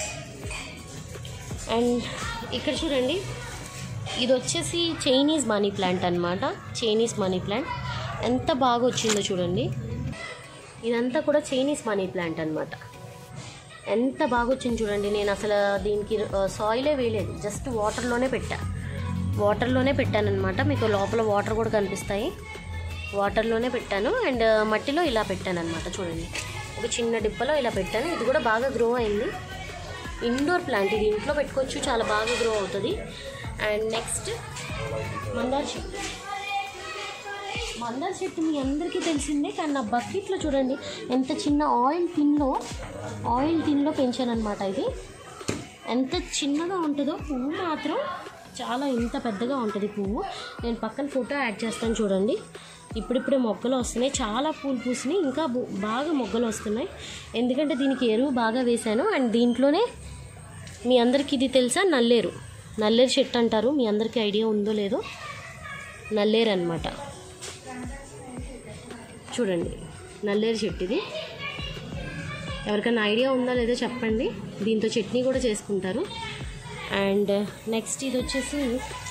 అండ్ ఇక్కడ చూడండి ఇది వచ్చేసి చైనీస్ మనీ ప్లాంట్ అనమాట చైనీస్ మనీ ప్లాంట్ ఎంత బాగా వచ్చిందో చూడండి ఇదంతా కూడా చైనీస్ మనీ ప్లాంట్ అనమాట ఎంత బాగా వచ్చింది చూడండి నేను అసలు దీనికి సాయిలే వేయలేదు జస్ట్ వాటర్లోనే పెట్టా వాటర్లోనే పెట్టానమాట మీకు లోపల వాటర్ కూడా కనిపిస్తాయి వాటర్లోనే పెట్టాను అండ్ మట్టిలో ఇలా పెట్టాను అనమాట చూడండి ఒక చిన్న డిప్పలో ఇలా పెట్టాను ఇది కూడా బాగా గ్రో అయింది ఇండోర్ ప్లాంట్ ఇది ఇంట్లో పెట్టుకోవచ్చు చాలా బాగా గ్రో అవుతుంది అండ్ నెక్స్ట్ మందార చెట్టు మందార చెట్టు మీ అందరికీ తెలిసిందే కానీ నా బకెట్లో చూడండి ఎంత చిన్న ఆయిల్ టిన్లో ఆయిల్ టిన్లో పెంచానమాట ఇది ఎంత చిన్నగా ఉంటుందో పువ్వు మాత్రం చాలా ఇంత పెద్దగా ఉంటుంది పువ్వు నేను పక్కన ఫోటో యాడ్ చేస్తాను చూడండి ఇప్పుడిప్పుడే మొగ్గలు వస్తున్నాయి చాలా పూలు పూసినాయి ఇంకా బు- బాగా మొగ్గలు వస్తున్నాయి ఎందుకంటే దీనికి ఎరువు బాగా వేశాను అండ్ దీంట్లోనే మీ అందరికీ ఇది తెలుసా నల్లేరు నల్లేరు చెట్టు అంటారు మీ అందరికీ ఐడియా ఉందో లేదో నల్లేరు అనమాట చూడండి నల్లేరు చెట్టు ఇది ఎవరికైనా ఐడియా ఉందా లేదో చెప్పండి దీంతో చట్నీ కూడా చేసుకుంటారు అండ్ నెక్స్ట్ ఇది వచ్చేసి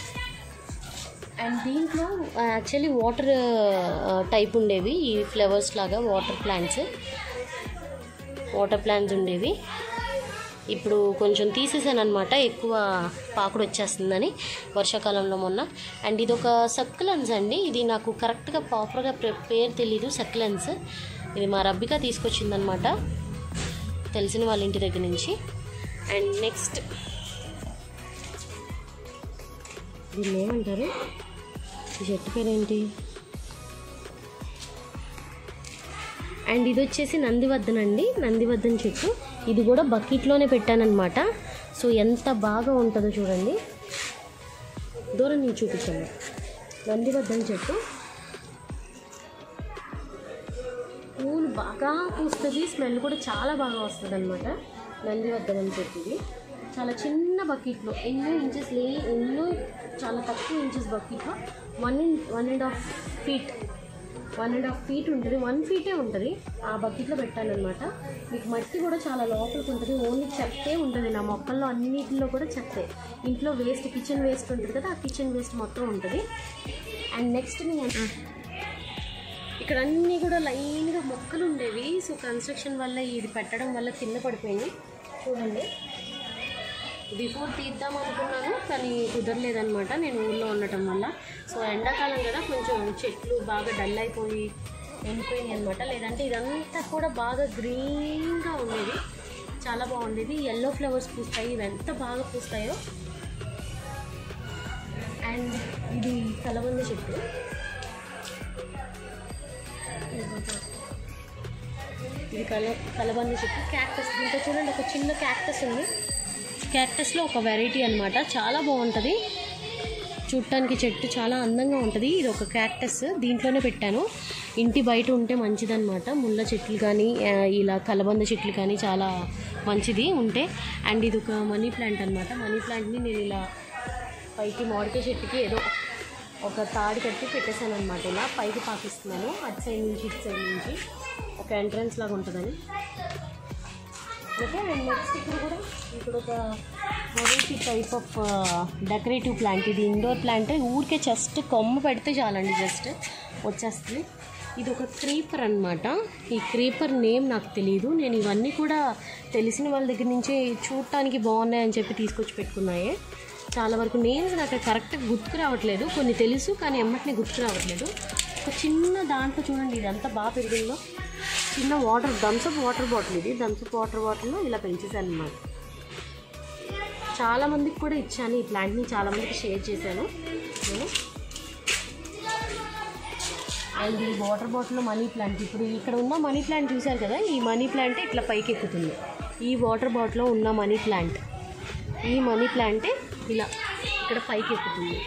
అండ్ దీంట్లో యాక్చువల్లీ వాటర్ టైప్ ఉండేవి ఈ ఫ్లవర్స్ లాగా వాటర్ ప్లాంట్స్ వాటర్ ప్లాంట్స్ ఉండేవి ఇప్పుడు కొంచెం తీసేసాను అనమాట ఎక్కువ పాకుడు వచ్చేస్తుందని వర్షాకాలంలో మొన్న అండ్ ఇది ఒక సక్లెన్స్ అండి ఇది నాకు కరెక్ట్గా ప్రాపర్గా ప్రే- పేరు తెలీదు సక్లెన్స్ ఇది మా రబ్బిక తీసుకొచ్చిందనమాట తెలిసిన వాళ్ళ ఇంటి దగ్గర నుంచి అండ్ నెక్స్ట్ దీన్ని ఏమంటారు ఈ చెట్టు పేరేంటి అండ్ ఇది వచ్చేసి నందివర్ధన్ అండి నందివర్ధన్ చెట్టు ఇది కూడా బకెట్లోనే పెట్టానన్నమాట సో ఎంత బాగా ఉంటుందో చూడండి దూరం నుంచి చూపించండి నందివర్ధన్ చెట్టు పూలు బాగా పూస్తుంది స్మెల్ కూడా చాలా బాగా వస్తుంది అనమాట నందివర్ధనం చెట్టు ఇది చాలా చిన్న బకెట్లో ఎన్నో ఇంచెస్ లే ఎన్నో చాలా తక్కువ ఇంచెస్ బకెట్లో one in one and half feet one and half feet ఉంటుంది వన్ ఫీటే ఉంటుంది ఆ బకెట్లో పెట్టానమాట మీకు మట్టి కూడా చాలా లోపలికి ఉంటుంది ఓన్లీ చెత్తే ఉంటుంది నా మొక్కల్లో అన్నిటిలో కూడా చెత్తే ఇంట్లో వేస్ట్ కిచెన్ వేస్ట్ ఉంటుంది కదా ఆ కిచెన్ వేస్ట్ మొత్తం ఉంటుంది అండ్ నెక్స్ట్ నేను ఇక్కడ అన్నీ కూడా లైన్గా మొక్కలు ఉండేవి సో కన్స్ట్రక్షన్ వల్ల ఇది పెట్టడం వల్ల కింద పడిపోయింది చూడండి బిఫోర్ తీద్దాం అనుకున్నాను కానీ కుదరలేదనమాట నేను ఊళ్ళో ఉండటం వల్ల సో ఎండాకాలం కదా కొంచెం చెట్లు బాగా డల్ అయిపోయి ఎండిపోయినాయి అనమాట లేదంటే ఇదంతా కూడా బాగా గ్రీన్గా ఉండేది చాలా బాగుండేది ఎల్లో ఫ్లవర్స్ పూస్తాయి ఇవి ఎంత బాగా పూస్తాయో అండ్ ఇది కలబంద చెట్టు ఇది కల కలబంద చెట్టు క్యాక్టస్ దీంట్లో చూడండి ఒక చిన్న క్యాక్టస్ ఉంది క్యాక్టస్లో ఒక వెరైటీ అన్నమాట చాలా బాగుంటుంది చూడటానికి చెట్టు చాలా అందంగా ఉంటుంది ఇది ఒక క్యాక్టస్ దీంట్లోనే పెట్టాను ఇంటి బయట ఉంటే మంచిదన్నమాట ముళ్ళ చెట్లు కానీ ఆ, ఇలా కలబంద చెట్లు కానీ చాలా మంచిది ఉంటే అండ్ ఇది ఒక మనీ ప్లాంట్ అనమాట మనీ ప్లాంట్ని నేను ఇలా పైకి మామిడికాయ చెట్టుకి ఏదో ఒక తాడి కట్టి పెట్టేశాను అనమాట ఇలా పైకి పాకిస్తున్నాను అటు సైడ్ నుంచి ఇటు సైడ్ నుంచి ఒక ఎంట్రన్స్ లాగా ఉంటుందని ఓకే అండ్ నెక్స్ట్ ఇక్కడ కూడా ఇక్కడ ఒక variety type of decorative plant ఇది ఇండోర్ ప్లాంట్ ఊరికే జస్ట్ కొమ్మ పెడితే చాలండి జస్ట్ వచ్చేస్తుంది ఇది ఒక క్రీపర్ అన్నమాట ఈ క్రీపర్ నేమ్ నాకు తెలియదు నేను ఇవన్నీ కూడా తెలిసిన వాళ్ళ దగ్గర నుంచి చూడటానికి బాగున్నాయని చెప్పి తీసుకొచ్చి పెట్టుకున్నాయే చాలా వరకు నేమ్స్ నాకు కరెక్ట్గా గుర్తుకు రావట్లేదు కొన్ని తెలుసు కానీ ఎమ్మటిని గుర్తుకు రావట్లేదు ఒక చిన్న దాంట్లో చూడండి ఇది అంతా బాగా పెరిగిందో చిన్న వాటర్ థమ్స్అప్ వాటర్ బాటిల్ ఇది థమ్స్అప్ వాటర్ బాటిల్లో ఇలా పెంచేసాను అనమాట చాలా మందికి కూడా ఇచ్చాను ఈ ప్లాంట్ని చాలా మందికి షేర్ చేశాను నేను అండ్ ఈ వాటర్ బాటిల్ మనీ ప్లాంట్ ఇప్పుడు ఇక్కడ ఉన్న మనీ ప్లాంట్ చూశారు కదా ఈ మనీ ప్లాంట్ ఇట్లా పైకి ఎక్కుతుంది ఈ వాటర్ బాటిల్లో ఉన్న మనీ ప్లాంట్ ఈ మనీ ప్లాంటే ఇలా ఇక్కడ పైకి ఎక్కుతుంది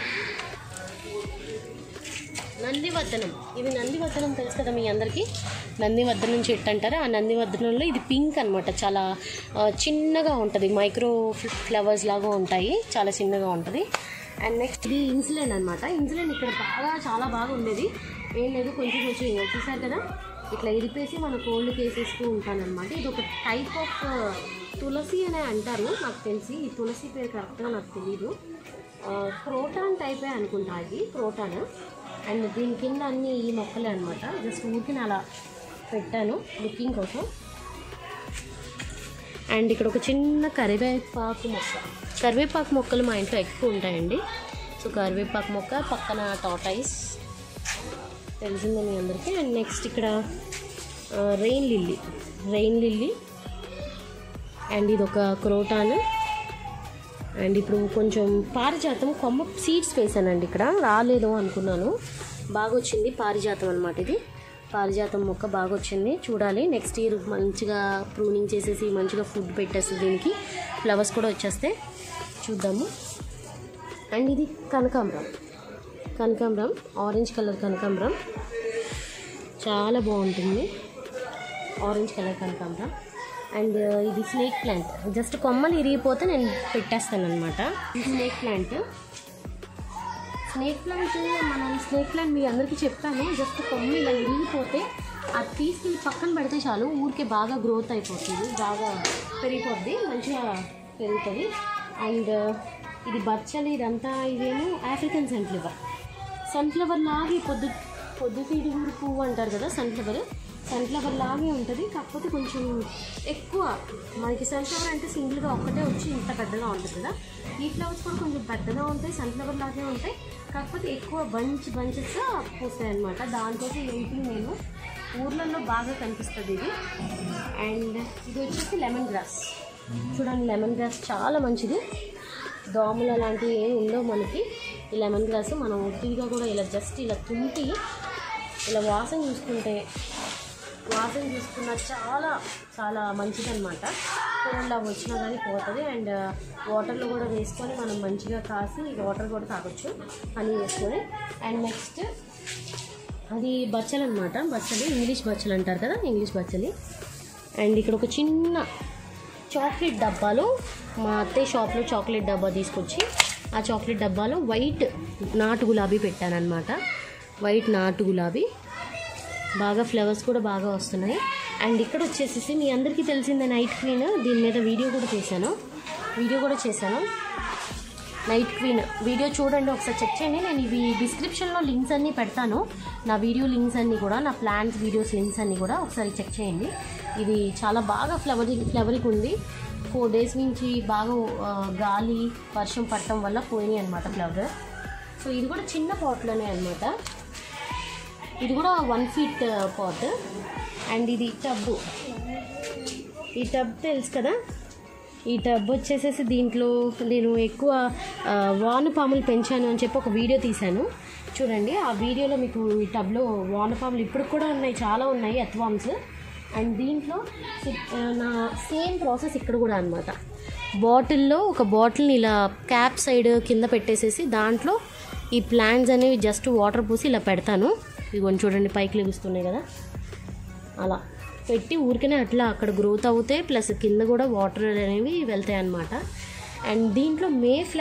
నందివర్ధనం ఇది నందివర్ధనం తెలుసు కదా మీ అందరికీ నందివర్ధనం చెట్టు అంటారు ఆ నందివర్ధనంలో ఇది పింక్ అనమాట చాలా ఆ, చిన్నగా ఉంటుంది మైక్రో ఫ్లవర్స్ లాగా ఉంటాయి చాలా చిన్నగా ఉంటుంది అండ్ నెక్స్ట్ ఇది ఇన్సులిన్ అనమాట ఇన్సులిన్ ఇక్కడ బాగా చాలా బాగా ఉండేది ఏం లేదు కొంచెం కొంచెం ఇగో చూసారు కదా ఇట్లా ఇరిపేసి మన కోల్డ్కి వేసేస్తూ ఉంటానన్నమాట ఇది ఒక టైప్ ఆఫ్ తులసి అనే అంటారు నాకు తెలిసి ఈ తులసి పేరు కరెక్ట్గా నాకు తెలియదు క్రోటాన్ టైపే అనుకుంటా ఇది క్రోటాన్ అండ్ దీని కింద అన్ని ఈ మొక్కలే అనమాట జస్ట్ ఊరికి అలా పెట్టాను లుకింగ్ కోసం అండ్ ఇక్కడ ఒక చిన్న కరివేపాకు మొక్క కరివేపాకు మొక్కలు మా ఇంట్లో ఎక్కువ ఉంటాయండి సో కరివేపాకు మొక్క పక్కన టాటైస్ తెలిసిందే మీ అందరికీ అండ్ నెక్స్ట్ ఇక్కడ rain lily rain lily and ఇది ఒక క్రోటాన్ అండ్ ఇప్పుడు కొంచెం పారిజాతం కొమ్మ సీడ్స్ వేసానండి ఇక్కడ రాలేదు అనుకున్నాను బాగా వచ్చింది పారిజాతం అనమాట ఇది పారిజాతం మొక్క బాగా వచ్చింది చూడాలి నెక్స్ట్ ఇయర్ మంచిగా ప్రూనింగ్ చేసేసి మంచిగా ఫుడ్ పెట్టేసి దీనికి ఫ్లవర్స్ కూడా వచ్చేస్తాయి చూద్దాము అండ్ ఇది కనకాంబరం కనకాంబరం ఆరెంజ్ కలర్ కనకాంబరం చాలా బాగుంటుంది ఆరెంజ్ కలర్ కనకాంబరం అండ్ ఇది స్నేక్ ప్లాంట్ జస్ట్ కొమ్మలు ఇరిగిపోతే నేను పెట్టేస్తాను అనమాట ఇది స్నేక్ ప్లాంట్ స్నేక్ ప్లాంట్ మనం స్నేక్ ప్లాంట్ మీ అందరికీ చెప్పాను జస్ట్ కొమ్మ ఇలా ఇరిగిపోతే అది తీసుకెళ్ళి పక్కన పెడితే చాలు ఊరికే బాగా గ్రోత్ అయిపోతుంది బాగా పెరిగిపోద్ది మంచిగా పెరుగుతుంది అండ్ ఇది బచ్చలి ఇదంతా ఇదేమో ఆఫ్రికన్ సన్ఫ్లవర్ సన్ఫ్లవర్ లాగే పొద్దు పొద్దుతిరుగుడు పువ్వు అంటారు కదా సన్ఫ్లవర్ సన్ఫ్లవర్ లాగే ఉంటుంది కాకపోతే కొంచెం ఎక్కువ మనకి సన్ఫ్లవర్ అంటే సింగిల్గా ఒక్కటే వచ్చి ఇంత పెద్దగా ఉంటుంది కదా ఈ ఫ్లవర్స్ కూడా కొంచెం పెద్దగా ఉంటాయి సన్ఫ్లవర్ లాగే ఉంటాయి కాకపోతే ఎక్కువ బంచ్ బంచెస్గా పూస్తాయి అనమాట దానికోసం ఏంటి నేను ఊర్లలో బాగా కనిపిస్తుంది ఇది అండ్ ఇది వచ్చేసి లెమన్ గ్రాస్ చూడండి లెమన్ గ్రాస్ చాలా మంచిది దోమలు అలాంటివి ఏమి ఉండవు మనకి ఈ లెమన్ గ్రాస్ మనం ఉట్టిగా కూడా ఇలా జస్ట్ ఇలా తుంటి ఇలా వాసన చూసుకుంటే వాసన చూసుకున్న చాలా చాలా మంచిదన్నమాట కోల్డ్ అవి వచ్చినా కానీ పోతుంది అండ్ వాటర్లో కూడా వేసుకొని మనం మంచిగా కాసి వాటర్ కూడా తాగొచ్చు హనీ వేసుకొని అండ్ నెక్స్ట్ అది బచ్చలు అనమాట బచ్చలి ఇంగ్లీష్ బచ్చలు అంటారు కదా ఇంగ్లీష్ బచ్చలి అండ్ ఇక్కడ ఒక చిన్న చాక్లెట్ డబ్బాలో మా అత్తయ్య షాప్లో చాక్లెట్ డబ్బా తీసుకొచ్చి ఆ చాక్లెట్ డబ్బాలో వైట్ నాటు గులాబీ పెట్టానన్నమాట వైట్ నాటు గులాబీ బాగా ఫ్లవర్స్ కూడా బాగా వస్తున్నాయి అండ్ ఇక్కడ వచ్చేసేసి మీ అందరికీ తెలిసిందే నైట్ క్వీన్ దీని మీద వీడియో కూడా చేశాను వీడియో కూడా చేశాను నైట్ క్వీన్ వీడియో చూడండి ఒకసారి చెక్ చేయండి నేను ఇవి డిస్క్రిప్షన్లో లింక్స్ అన్నీ పెడతాను నా వీడియో లింక్స్ అన్నీ కూడా నా ప్లాన్స్ వీడియోస్ లింక్స్ అన్నీ కూడా ఒకసారి చెక్ చేయండి ఇది చాలా బాగా ఫ్లవరింగ్ ఫ్లవరింగ్ ఉంది ఫోర్ డేస్ నుంచి బాగా ఆ, గాలి వర్షం పడటం వల్ల పోయినాయి అనమాట ఫ్లవర్ సో ఇది కూడా చిన్న పాట్లోనే అనమాట ఇది కూడా వన్ ఫీట్ పాట్ అండ్ ఇది టబ్బు ఈ టబ్ తెలుసు కదా ఈ టబ్ వచ్చేసేసి దీంట్లో నేను ఎక్కువ ఆ, వానపాములు పెంచాను అని చెప్పి ఒక వీడియో తీశాను చూడండి ఆ వీడియోలో మీకు ఈ టబ్లో వానపాములు ఇప్పుడు కూడా ఉన్నాయి చాలా ఉన్నాయి ఎత్వామ్స్ అండ్ దీంట్లో సి- ఆ, నా సేమ్ ప్రాసెస్ ఇక్కడ కూడా అనమాట బాటిల్లో ఒక బాటిల్ని ఇలా క్యాప్ సైడ్ కింద పెట్టేసేసి దాంట్లో ఈ ప్లాంట్స్ అనేవి జస్ట్ వాటర్ పోసి ఇలా పెడతాను ఇదిగోండి చూడండి పైకి లెగుస్తున్నాయి కదా అలా పెట్టి ఊరికనే అట్లా అక్కడ గ్రోత్ అవుతాయి ప్లస్ కింద కూడా వాటర్ అనేవి వెళ్తాయి అన్నమాట అండ్ దీంట్లో మే ఫ్లవర్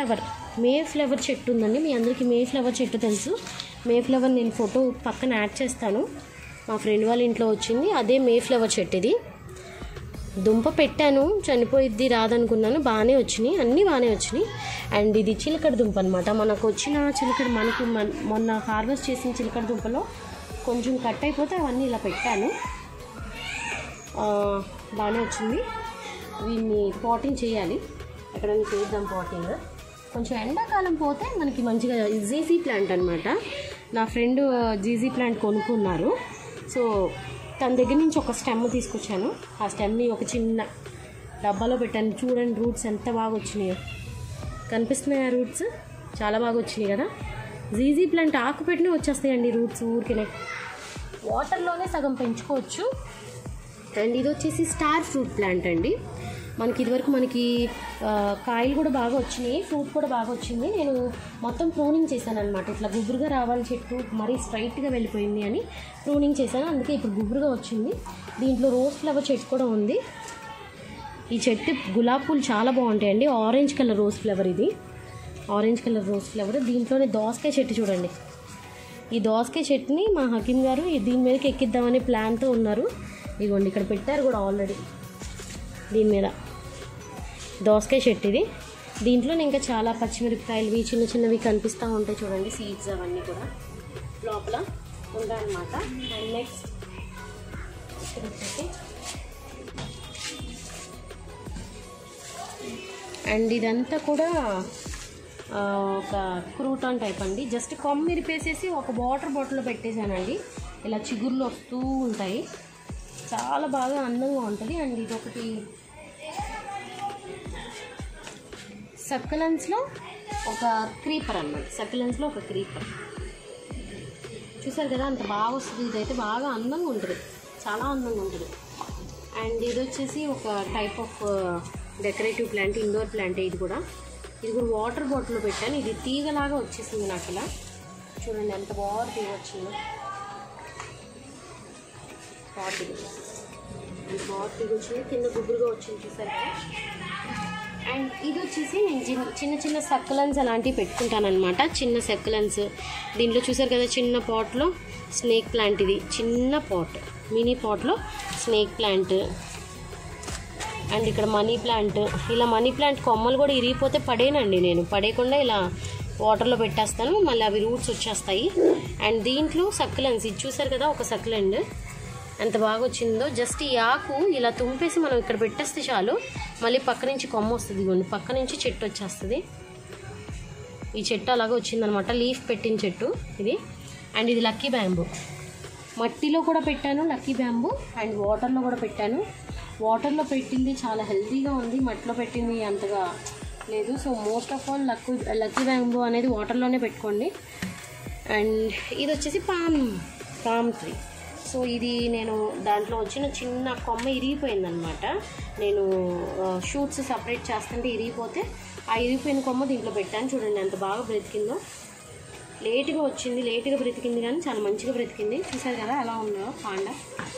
మే ఫ్లవర్ చెట్టు ఉందండి మీ అందరికీ మే ఫ్లవర్ చెట్టు తెలుసు మే ఫ్లవర్ నేను ఫోటో పక్కన యాడ్ చేస్తాను మా ఫ్రెండ్ వాళ్ళ ఇంట్లో వచ్చింది అదే మే ఫ్లవర్ చెట్టు ఇది దుంప పెట్టాను చనిపోయిద్ది రాదనుకున్నాను బాగానే వచ్చినాయి అన్నీ బాగానే వచ్చినాయి అండ్ ఇది చిలకడ దుంప అనమాట మనకు వచ్చిన చిలకడ మనకు మన- మొన్న హార్వెస్ట్ చేసిన చిలకడ దుంపలో కొంచెం కట్ అయిపోతే అవన్నీ ఇలా పెట్టాను ఆ, బాగానే వచ్చింది వీన్ని పాటింగ్ చేయాలి ఎక్కడైనా చేద్దాం పాటింగ్ కొంచెం ఎండాకాలం పోతే మనకి మంచిగా జీజీ ప్లాంట్ అనమాట నా ఫ్రెండ్ జీజీ ప్లాంట్ కొనుక్కున్నారు సో తన దగ్గర నుంచి ఒక స్టెమ్ తీసుకొచ్చాను ఆ స్టెమ్ని ఒక చిన్న డబ్బాలో పెట్టాను చూడండి రూట్స్ ఎంత బాగా వచ్చినాయో కనిపిస్తున్నాయి ఆ రూట్స్ చాలా బాగా వచ్చినాయి కదా జీజీ ప్లాంట్ ఆకు పెట్టినా వచ్చేస్తాయండి రూట్స్ ఊరికినే వాటర్లోనే సగం పెంచుకోవచ్చు అండ్ ఇది వచ్చేసి స్టార్ ఫ్రూట్ ప్లాంట్ అండి మనకి ఇదివరకు మనకి ఆ, కాయలు కూడా బాగా వచ్చినాయి ఫ్రూట్ కూడా బాగా వచ్చింది నేను మొత్తం ప్రూనింగ్ చేశాను అనమాట ఇట్లా గుబురుగా రావాలి చెట్టు మరీ స్ట్రైట్గా వెళ్ళిపోయింది అని ప్రూనింగ్ చేశాను అందుకే ఇప్పుడు గుబురుగా వచ్చింది దీంట్లో రోజ్ ఫ్లవర్ చెట్టు కూడా ఉంది ఈ చెట్టు గులాబీ పూలు చాలా బాగుంటాయండి ఆరెంజ్ కలర్ రోజ్ ఫ్లవర్ ఇది ఆరెంజ్ కలర్ రోజ్ ఫ్లవర్ దీంట్లోనే దోసకాయ చెట్టు చూడండి ఈ దోసకాయ చెట్టుని మా హకీం గారు ఈ దీని మీదకి ఎక్కిద్దామనే ప్లాన్తో ఉన్నారు ఇదిగోండి ఇక్కడ పెట్టారు కూడా ఆల్రెడీ దీని మీద దోసకాయ చెట్టు ఇది దీంట్లో ఇంకా చాలా పచ్చిమిరపకాయలు చిన్న చిన్నవి కనిపిస్తూ ఉంటాయి చూడండి సీడ్స్ అవన్నీ కూడా లోపల ఉంటాయన్నమాట అండ్ నెక్స్ట్ ఇక్కడ వచ్చేసి అండ్ ఇదంతా కూడా ఆ, ఒక క్రూటాన్ టైప్ అండి జస్ట్ కొమ్మ ఇరిపేసేసి ఒక వాటర్ బాటిల్లో పెట్టేశానండి ఇలా చిగుర్లు వస్తూ ఉంటాయి చాలా బాగా అందంగా ఉంటుంది అండ్ ఇది ఒకటి సక్కలెన్స్లో ఒక క్రీపర్ అన్నమాట సక్కలెన్స్లో ఒక క్రీపర్ చూసారు కదా అంత బాగా వస్తుంది ఇదైతే బాగా అందంగా ఉంటుంది చాలా అందంగా ఉంటుంది అండ్ ఇది వచ్చేసి ఒక type of decorative plant indoor plant ఇది కూడా ఇది కూడా వాటర్ బాటిల్లో పెట్టాను ఇది తీగలాగా వచ్చేసింది నాకు ఇలా చూడండి ఎంత బాగా తీగ వచ్చిందో బాగా తీగ ఎంత బాగా తీగ వచ్చింది కింద గుబురుగా వచ్చింది చూసారు కదా అండ్ ఇది వచ్చేసి నేను చిన్న చిన్న చిన్న సక్కలన్స్ అలాంటివి పెట్టుకుంటాను అనమాట చిన్న సక్కలన్స్ దీంట్లో చూసారు కదా చిన్న పాట్లో స్నేక్ ప్లాంట్ ఇది చిన్న పాట్ మినీ పాట్లో స్నేక్ ప్లాంట్ అండ్ ఇక్కడ మనీ ప్లాంట్ ఇలా మనీ ప్లాంట్ కొమ్మలు కూడా ఇరిగిపోతే పడేనండి నేను పడేయకుండా ఇలా వాటర్లో పెట్టేస్తాను మళ్ళీ అవి రూట్స్ వచ్చేస్తాయి అండ్ దీంట్లో సక్కలెన్స్ ఇది చూసారు కదా ఒక సక్కలెండ్ ఎంత బాగా వచ్చిందో జస్ట్ ఈ ఆకు ఇలా తుంపేసి మనం ఇక్కడ పెట్టేస్తే చాలు మళ్ళీ పక్క నుంచి కొమ్మ వస్తుంది ఇవ్వండి పక్క నుంచి చెట్టు వచ్చేస్తుంది ఈ చెట్టు అలాగే వచ్చిందనమాట లీఫ్ పెట్టిన చెట్టు ఇది అండ్ ఇది లక్కీ బ్యాంబూ మట్టిలో కూడా పెట్టాను లక్కీ బ్యాంబూ అండ్ వాటర్లో కూడా పెట్టాను వాటర్లో పెట్టింది చాలా హెల్తీగా ఉంది మట్టిలో పెట్టింది అంతగా లేదు so most of all lucky lucky bamboo అనేది వాటర్లోనే పెట్టుకోండి అండ్ ఇది వచ్చేసి పామ్ పామ్ ట్రీ సో ఇది నేను దాంట్లో వచ్చిన చిన్న కొమ్మ ఇరిగిపోయిందనమాట నేను షూట్స్ సపరేట్ చేస్తుంటే ఇరిగిపోతే ఆ ఇరిగిపోయిన కొమ్మ దీంట్లో పెట్టాను చూడండి ఎంత బాగా బ్రతికిందో లేట్గా వచ్చింది లేట్గా బ్రతికింది కానీ చాలా మంచిగా బ్రతికింది చూసారు కదా ఎలా ఉందో పాండా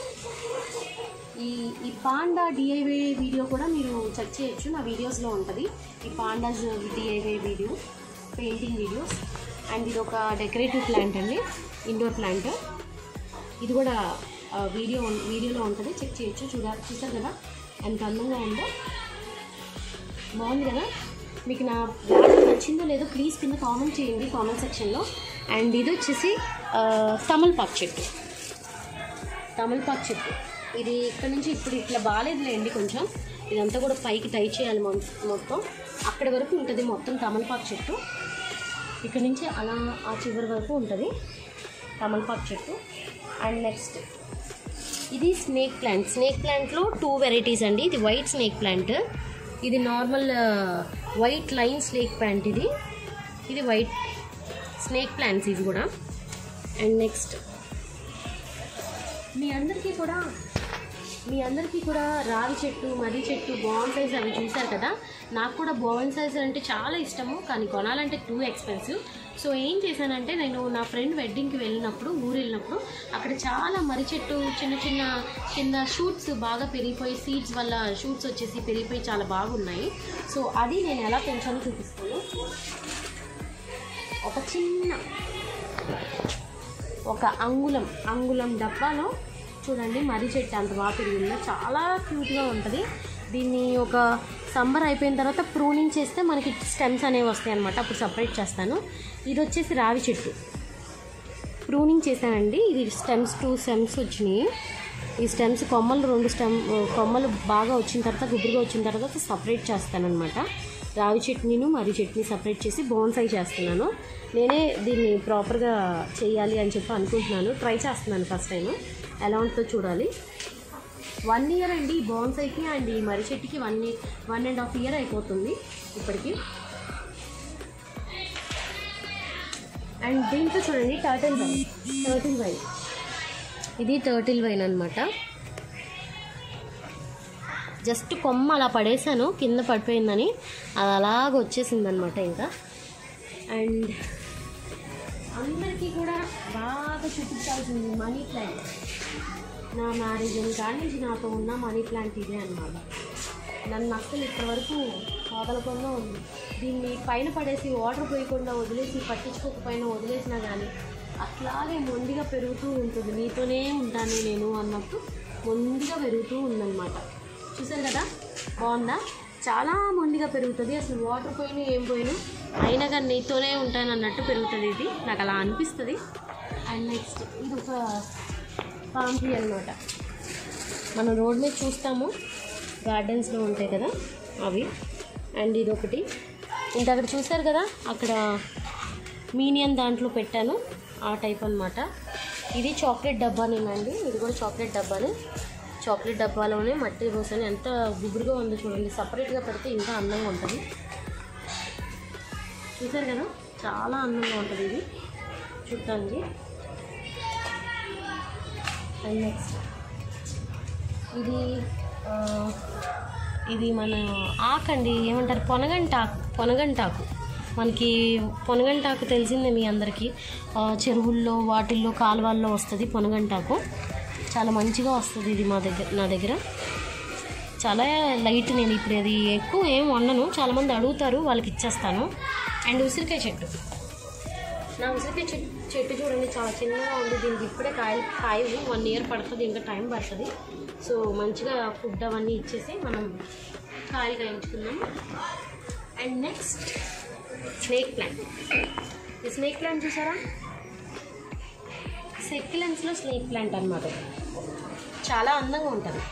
ఈ ఈ పాండా డిఐవై వీడియో కూడా మీరు చెక్ చేయొచ్చు నా వీడియోస్లో ఉంటుంది ఈ pandas DIY video painting videos and ఇది ఒక డెకరేటివ్ ప్లాంట్ అండి ఇండోర్ ప్లాంట్ ఇది కూడా ఆ, వీడియో ఉం- వీడియోలో ఉంటుంది చెక్ చేయొచ్చు చూడ చూసారు కదా ఎంత అందంగా ఉందో బాగుంది కదా మీకు నా వీడియో నచ్చిందో లేదో ప్లీజ్ కింద కామెంట్ చేయండి కామెంట్ సెక్షన్లో అండ్ ఇది వచ్చేసి ఆ, తమలపాకు చెట్టు తమలపాకు చెట్టు ఇది ఇక్కడ నుంచి ఇప్పుడు ఇట్లా బాగాలేదులేండి కొంచెం ఇదంతా కూడా పైకి టై చేయాలి మొ- మొత్తం అక్కడి వరకు ఉంటుంది మొత్తం తమలపాకు చెట్టు ఇక్కడ నుంచి అలా ఆ చివరి వరకు ఉంటుంది తమలపాకు చెట్టు అండ్ నెక్స్ట్ ఇది స్నేక్ ప్లాంట్ స్నేక్ ప్లాంట్లో టూ వెరైటీస్ అండి ఇది వైట్ స్నేక్ ప్లాంట్ ఇది normal white line snake plant ఇది ఇది వైట్ స్నేక్ ప్లాంట్స్ ఇవి కూడా అండ్ నెక్స్ట్ మీ అందరికీ కూడా మీ అందరికీ కూడా రావి చెట్టు మర్రి చెట్టు బోవన్ సైజ్ అవి చూశారు కదా నాకు కూడా బోవన్ సైజ్ అంటే చాలా ఇష్టము కానీ కొనాలంటే టూ ఎక్స్పెన్సివ్ సో ఏం చేశానంటే నేను నా ఫ్రెండ్ వెడ్డింగ్కి వెళ్ళినప్పుడు ఊరు వెళ్ళినప్పుడు అక్కడ చాలా మర్రి చెట్టు చిన్న చిన్న కింద షూట్స్ బాగా పెరిగిపోయి సీడ్స్ వల్ల షూట్స్ వచ్చేసి పెరిగిపోయి చాలా బాగున్నాయి సో అది నేను ఎలా పెంచాలో చూపిస్తాను ఒక చిన్న ఒక అంగుళం అంగుళం డబ్బాలో చూడండి మర్రి చెట్టు అంత బాగా పెరిగిందో చాలా క్యూట్గా ఉంటుంది దీన్ని ఒక సమ్మర్ అయిపోయిన తర్వాత ప్రూనింగ్ చేస్తే మనకి స్టెమ్స్ అనేవి వస్తాయి అనమాట అప్పుడు సపరేట్ చేస్తాను ఇది వచ్చేసి రావి చెట్టు ప్రూనింగ్ చేశానండి ఇది స్టెమ్స్ టూ స్టెమ్స్ వచ్చినాయి ఈ స్టెమ్స్ కొమ్మలు రెండు స్టెమ్ కొమ్మలు బాగా వచ్చిన తర్వాత గుబురుగా వచ్చిన తర్వాత సపరేట్ చేస్తానన్నమాట రావి చట్నీను మర్రి చట్నీ సపరేట్ చేసి బోన్సై చేస్తున్నాను నేనే దీన్ని ప్రాపర్గా చేయాలి అని చెప్పి అనుకుంటున్నాను ట్రై చేస్తున్నాను ఫస్ట్ టైం ఎలా ఉంటుందో చూడాలి వన్ ఇయర్ అండి ఈ బోన్సైకి అండ్ ఈ మర్రి చెట్టుకి one one and half year అయిపోతుంది ఇప్పటికి అండ్ దీంట్లో చూడండి టర్టిల్ వైన్ టర్టిల్ వైన్ ఇది టర్టిల్ వైన్ అనమాట జస్ట్ కొమ్మ అలా పడేసాను కింద పడిపోయిందని అది అలాగ వచ్చేసింది అనమాట ఇంకా అండ్ అందరికీ కూడా బాగా చూపించాల్సింది మనీ ప్లాంట్ నా మ్యారేజ్ కాడి నుంచి నాతో ఉన్న మనీ ప్లాంట్ ఇదే అనమాట నన్ను అస్సలు ఇప్పటి వరకు వదలకుండా ఉంది దీన్ని పైన పడేసి వాటర్ పోయకుండా వదిలేసి పట్టించుకోకపోయినా వదిలేసినా కానీ అట్లాగే మొండిగా పెరుగుతూ ఉంటుంది నీతోనే ఉంటాను నేను అన్నట్టు మొండిగా పెరుగుతూ ఉందన్నమాట చూసారు కదా బాగుందా చాలా మొండిగా పెరుగుతుంది అసలు వాటర్ పోయినా ఏం పోయినా అయినా కానీ నీతోనే ఉంటాను అన్నట్టు పెరుగుతుంది ఇది నాకు అలా అనిపిస్తుంది అండ్ నెక్స్ట్ ఇది ఒక పామ్ ట్రీ అనమాట మనం రోడ్ మీద చూస్తాము గార్డెన్స్లో ఉంటాయి కదా అవి అండ్ ఇది ఒకటి ఇంత అక్కడ చూసారు కదా అక్కడ మీనియన్ దాంట్లో పెట్టాను ఆ టైప్ అనమాట ఇది చాక్లెట్ డబ్బానేనండి ఇది కూడా చాక్లెట్ డబ్బానే చాక్లెట్ డబ్బాలోనే మట్టి పోసాను ఎంత గుబురుగా ఉందో చూడండి సపరేట్గా పెడితే ఇంకా అందంగా ఉంటుంది చూసారు కదా చాలా అందంగా ఉంటుంది ఇది చూడటానికి అండ్ నెక్స్ట్ ఇది ఆ, ఇది మన ఆకండి ఏమంటారు పొనగంటాకు పొనగంటాకు మనకి పొనగంటాకు తెలిసిందే మీ అందరికీ ఆ, చెరువుల్లో వాటిల్లో కాలువల్లో వస్తుంది పొనగంటాకు చాలా మంచిగా వస్తుంది ఇది మా దగ్గర నా దగ్గర చాలా లైట్ నేను ఇప్పుడు అది ఎక్కువ ఏం వండను చాలామంది అడుగుతారు వాళ్ళకి ఇచ్చేస్తాను అండ్ ఉసిరికాయ చెట్టు నా ఉసిరికాయ చెట్టు చెట్టు చూడండి చాలా చిన్నగా ఉంది దీనికి ఇప్పుడే కాయలు కాయవు వన్ ఇయర్ పడుతుంది ఇంకా టైం పడుతుంది సో మంచిగా ఫుడ్ అవన్నీ ఇచ్చేసి మనం కాయలు కాయించుకుందాం అండ్ నెక్స్ట్ స్నేక్ ప్లాంట్ ఈ స్నేక్ ప్లాంట్ చూసారా సెక్యులెన్స్లో స్నేక్ ప్లాంట్ అన్నమాట చాలా అందంగా ఉంటుంది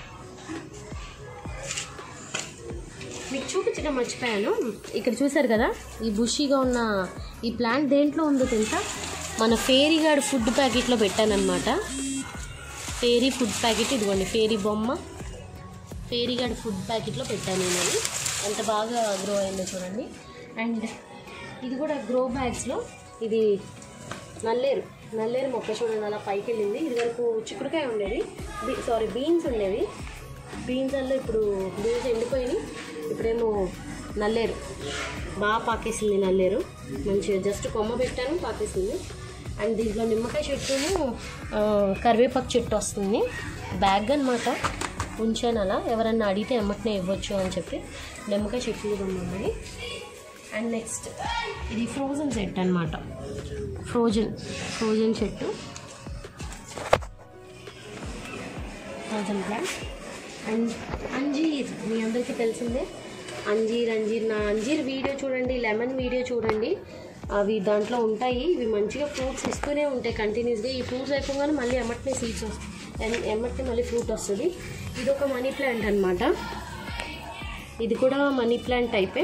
మీకు చూపించడం మర్చిపోయాను ఇక్కడ చూసారు కదా ఈ బుషీగా ఉన్న ఈ ప్లాంట్ దేంట్లో ఉందో తెలుసా మన ఫేరీ గార్డ్ ఫుడ్ ప్యాకెట్లో పెట్టానన్నమాట ఫేరీ ఫుడ్ ప్యాకెట్ ఇదిగోండి ఫేరీ బొమ్మ ఫేరీ గార్డ్ ఫుడ్ ప్యాకెట్లో పెట్టాను నేను అది ఎంత బాగా గ్రో అయిందో చూడండి అండ్ ఇది కూడా గ్రో బ్యాగ్స్లో ఇది నల్లేరు నల్లేరు మొక్క చూడండి అలా పైకి వెళ్ళింది ఇది వరకు చిక్కుడుకాయ ఉండేది బీ సారీ బీన్స్ ఉండేవి బీన్స్ అల్లో ఇప్పుడు బీన్స్ ఎండిపోయినాయి ఇప్పుడేమో నల్లేరు బాగా పాకేసింది నల్లేరు మంచిగా జస్ట్ కొమ్మ పెట్టాను పాకేసింది అండ్ దీంట్లో నిమ్మకాయ చెట్టును ఆ, కరివేపాకు చెట్టు వస్తుంది బ్యాగ్ అనమాట ఉంచాను అలా ఎవరన్నా అడిగితే ఎమ్మటనే ఇవ్వచ్చు అని చెప్పి నిమ్మకాయ చెట్లు కూడా ఉన్నాయి అండ్ నెక్స్ట్ ఇది ఫ్రోజన్ సెట్ అనమాట ఫ్రోజన్ ఫ్రోజన్ చెట్టు ఫ్రోజన్ ప్లాంట్ అండ్ అంజీర్ మీ అందరికీ తెలిసిందే అంజీర్ అంజీర్ నా అంజీర్ వీడియో చూడండి లెమన్ వీడియో చూడండి అవి దాంట్లో ఉంటాయి ఇవి మంచిగా ఫ్రూట్స్ ఇస్తూనే ఉంటాయి కంటిన్యూస్గా ఈ ఫ్రూట్స్ అయిపోగానే మళ్ళీ ఎమ్మటనే సీడ్స్ వస్తాయి ఎమ్మటనే మళ్ళీ ఫ్రూట్ వస్తుంది ఇది ఒక మనీ ప్లాంట్ అనమాట ఇది కూడా మనీ ప్లాంట్ టైపే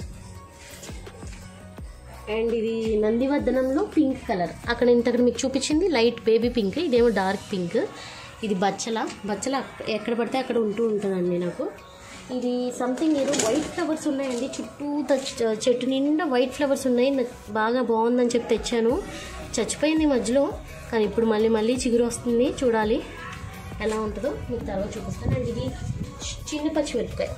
అండ్ ఇది నందివర్ధనంలో పింక్ కలర్ అక్కడ ఇంతక్కడ మీకు చూపించింది లైట్ బేబీ పింక్ ఇదేమో డార్క్ పింక్ ఇది బచ్చల బచ్చల అక్క- ఎక్కడ పడితే అక్కడ ఉంటూ ఉంటుందండి నాకు ఇది సంథింగ్ ఏదో వైట్ ఫ్లవర్స్ ఉన్నాయండి చుట్టూ త- చెట్టు నిండా వైట్ ఫ్లవర్స్ ఉన్నాయి నాకు బాగా బాగుందని చెప్పి తెచ్చాను చచ్చిపోయింది ఈ మధ్యలో కానీ ఇప్పుడు మళ్ళీ మళ్ళీ చిగురు వస్తుంది చూడాలి ఎలా ఉంటుందో మీకు తర్వాత చూపిస్తాను అండ్ ఇది చిన్న పచ్చిమిరపకాయ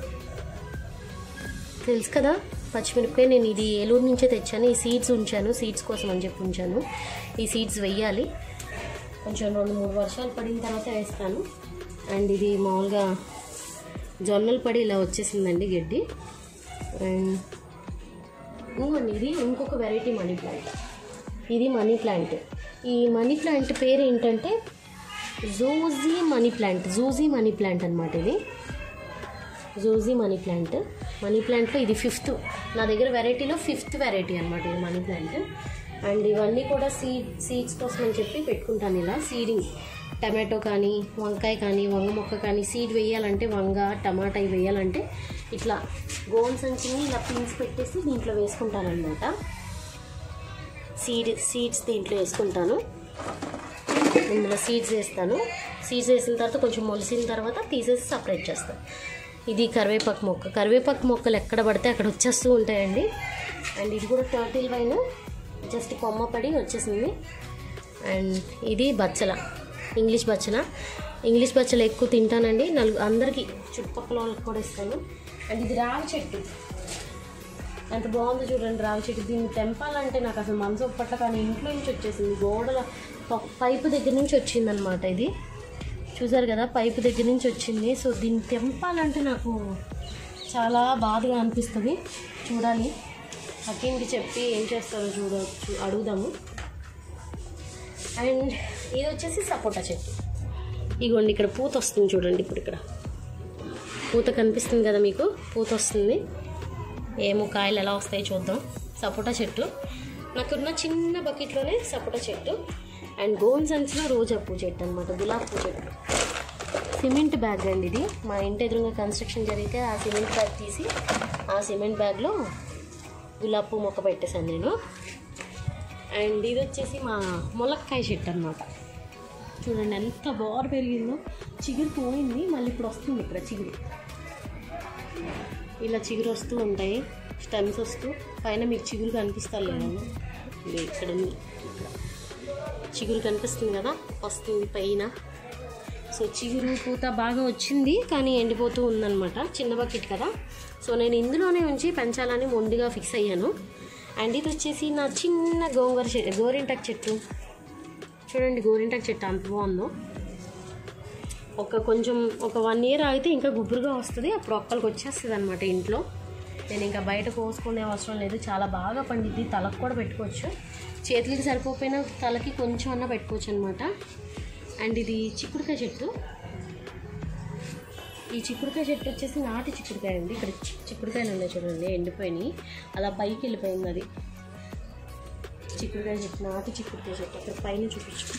తెలుసు కదా పచ్చిమిరపకాయ నేను ఇది ఏలూరు నుంచే తెచ్చాను ఈ సీడ్స్ ఉంచాను సీడ్స్ కోసం అని చెప్పి ఉంచాను ఈ సీడ్స్ వెయ్యాలి కొంచెం రెండు మూడు వర్షాలు పడిన తర్వాత వేస్తాను అండ్ ఇది మామూలుగా జొన్నలు పడి ఇలా వచ్చేసిందండి గడ్డి అండ్ ఇంకోండి ఇది ఇంకొక వెరైటీ మనీ ప్లాంట్ ఇది మనీ ప్లాంట్ ఈ మనీ ప్లాంట్ పేరు ఏంటంటే జోజీ మనీ ప్లాంట్ జోజీ మనీ ప్లాంట్ అనమాట ఇది జోజీ మనీ ప్లాంట్ మనీ ప్లాంట్లో ఇది ఫిఫ్త్ నా దగ్గర వెరైటీలో ఫిఫ్త్ వెరైటీ అనమాట ఇది మనీ ప్లాంట్ అండ్ ఇవన్నీ కూడా సీడ్ సీడ్స్ కోసం అని చెప్పి పెట్టుకుంటాను ఇలా సీడింగ్ టమాటో కానీ వంకాయ కానీ వంగ మొక్క కానీ సీడ్ వేయాలంటే వంగ టమాటా ఇవి వేయాలంటే ఇట్లా గోన్ సంచిని ఇలా పిన్స్ పెట్టేసి దీంట్లో వేసుకుంటాను అనమాట సీడ్ సీడ్స్ దీంట్లో వేసుకుంటాను ఇందులో సీడ్స్ వేస్తాను సీడ్స్ వేసిన తర్వాత కొంచెం మొలిసిన తర్వాత తీసేసి సపరేట్ చేస్తాను ఇది కరివేపాకు మొక్క కరివేపాకు మొక్కలు ఎక్కడ పడితే అక్కడ వచ్చేస్తూ ఉంటాయండి అండ్ ఇది కూడా టర్టిల్ వైన్ జస్ట్ కొమ్మ పడి వచ్చేసింది అండ్ ఇది బచ్చల ఇంగ్లీష్ బచ్చల ఇంగ్లీష్ బచ్చల ఎక్కువ తింటానండి నలుగు అందరికీ చుట్టుపక్కల వాళ్ళకి కూడా ఇస్తాను అండ్ ఇది రావి చెట్టు ఎంత బాగుందో చూడండి రావి చెట్టు దీన్ని తెంపాలంటే నాకు అసలు మనసు ఒప్పట్ల కానీ ఇంట్లో నుంచి వచ్చేసింది గోడల ప- పైపు దగ్గర నుంచి వచ్చిందనమాట ఇది చూసారు కదా పైపు దగ్గర నుంచి వచ్చింది సో దీన్ని తెంపాలంటే నాకు చాలా బాధగా అనిపిస్తుంది చూడాలి అక్కింటి చెప్పి ఏం చేస్తారో చూడవచ్చు అడుగుదాము అండ్ ఇది వచ్చేసి సపోటా చెట్టు ఇగోండి ఇక్కడ పూత వస్తుంది చూడండి ఇప్పుడు ఇక్కడ పూత కనిపిస్తుంది కదా మీకు పూత వస్తుంది ఏమో కాయలు ఎలా వస్తాయో చూద్దాం సపోటా చెట్టు నాకున్న చిన్న బకెట్లోనే సపోటా చెట్టు అండ్ గోన్ సంచిలో రోజా పూ చెట్టు అనమాట గులాబ్ పూ చెట్టు సిమెంట్ బ్యాగ్ అండి ఇది మా ఇంటి ఎదురుగా కన్స్ట్రక్షన్ జరిగితే ఆ సిమెంట్ బ్యాగ్ తీసి ఆ సిమెంట్ బ్యాగ్లో గులాబ్ పూ మొక్క పెట్టేశాను నేను అండ్ ఇది వచ్చేసి మా ములక్కాయ చెట్టు అనమాట చూడండి ఎంత బాగా పెరిగిందో చిగురు పోయింది మళ్ళీ ఇప్పుడు వస్తుంది ఇక్కడ చిగురు ఇలా చిగురు వస్తూ ఉంటాయి స్టెమ్స్ వస్తూ పైన మీకు చిగురు కనిపిస్తా లేదండి ఇది ఇక్కడ ఉంది. ఇక్కడ. చిగురు కనిపిస్తుంది కదా వస్తుంది పైన సో చిగురు పూత బాగా వచ్చింది కానీ ఎండిపోతూ ఉందన్నమాట చిన్న బకెట్ కదా సో నేను ఇందులోనే ఉంచి పెంచాలని మొండిగా ఫిక్స్ అయ్యాను అండ్ ఇది వచ్చేసి నా చిన్న గోంగూర చెట్టు గోరింటాకు చెట్టు చూడండి గోరింటాకు చెట్టు అంత బాగుందో ఒక కొంచెం ఒక వన్ ఇయర్ ఆగితే ఇంకా గుబురుగా వస్తుంది అప్పుడు ఒక్కరికి వచ్చేస్తుంది అనమాట ఇంట్లో నేను ఇంకా బయట కోసుకునే అవసరం లేదు చాలా బాగా పండిద్ది తలకు కూడా పెట్టుకోవచ్చు చేతులకి సరిపోకపోయినా తలకి కొంచెం అన్నా పెట్టుకోవచ్చు అనమాట అండ్ ఇది చిక్కుడుకాయ చెట్టు ఈ చిక్కుడుకాయ చెట్టు వచ్చేసి నాటి చిక్కుడుకాయ అండి ఇక్కడ చి- చిక్కుడుకాయలు ఉన్నాయి చూడండి ఎండిపోయినాయి అలా పైకి వెళ్ళిపోయింది అది చిక్కుడుకాయ చెట్టు నాటి చిక్కుడుకాయ చెట్టు అక్కడ పైన చూపించు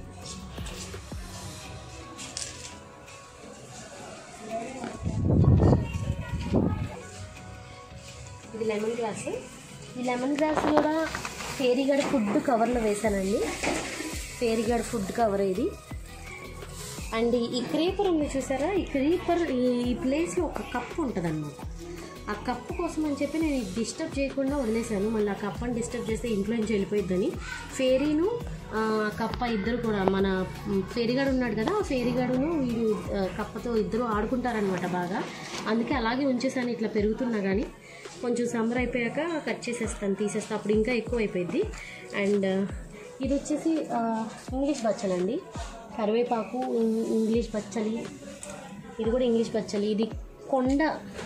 ఇది లెమన్ గ్రాస్ ఈ లెమన్ గ్రాస్ కూడా ఫేరీగడ్ ఫుడ్ కవర్లో వేసానండి ఫేరీగడ్ ఫుడ్ కవర్ ఇది అండ్ ఈ క్రీపర్ ఉంది చూసారా ఈ క్రీపర్ ఈ ఈ ప్లేస్లో ఒక కప్పు ఉంటుంది అనమాట ఆ కప్పు కోసం అని చెప్పి నేను ఇది డిస్టర్బ్ చేయకుండా వదిలేశాను మళ్ళీ ఆ కప్పని డిస్టర్బ్ చేస్తే ఇంట్లో నుంచి వెళ్ళిపోయిద్దని ఫేరీను ఆ, కప్ప ఇద్దరు కూడా మన మ్, ఫేరీగాడు ఉన్నాడు కదా ఆ ఫేరీగాడును వీడు ఆ, కప్పతో ఇద్దరు ఆడుకుంటారనమాట బాగా అందుకే అలాగే ఉంచేసాను ఇట్లా పెరుగుతున్నా కానీ కొంచెం సమ్మర్ అయిపోయాక కట్ చేసేస్తాను తీసేస్తాను అప్పుడు ఇంకా ఎక్కువ అయిపోయింది అండ్ ఇది వచ్చేసి ఆ, ఇంగ్లీష్ బచ్చలండి కరివేపాకు ఇం- ఇంగ్లీష్ బచ్చలి ఇది కూడా ఇంగ్లీష్ బచ్చలి ఇది కొండ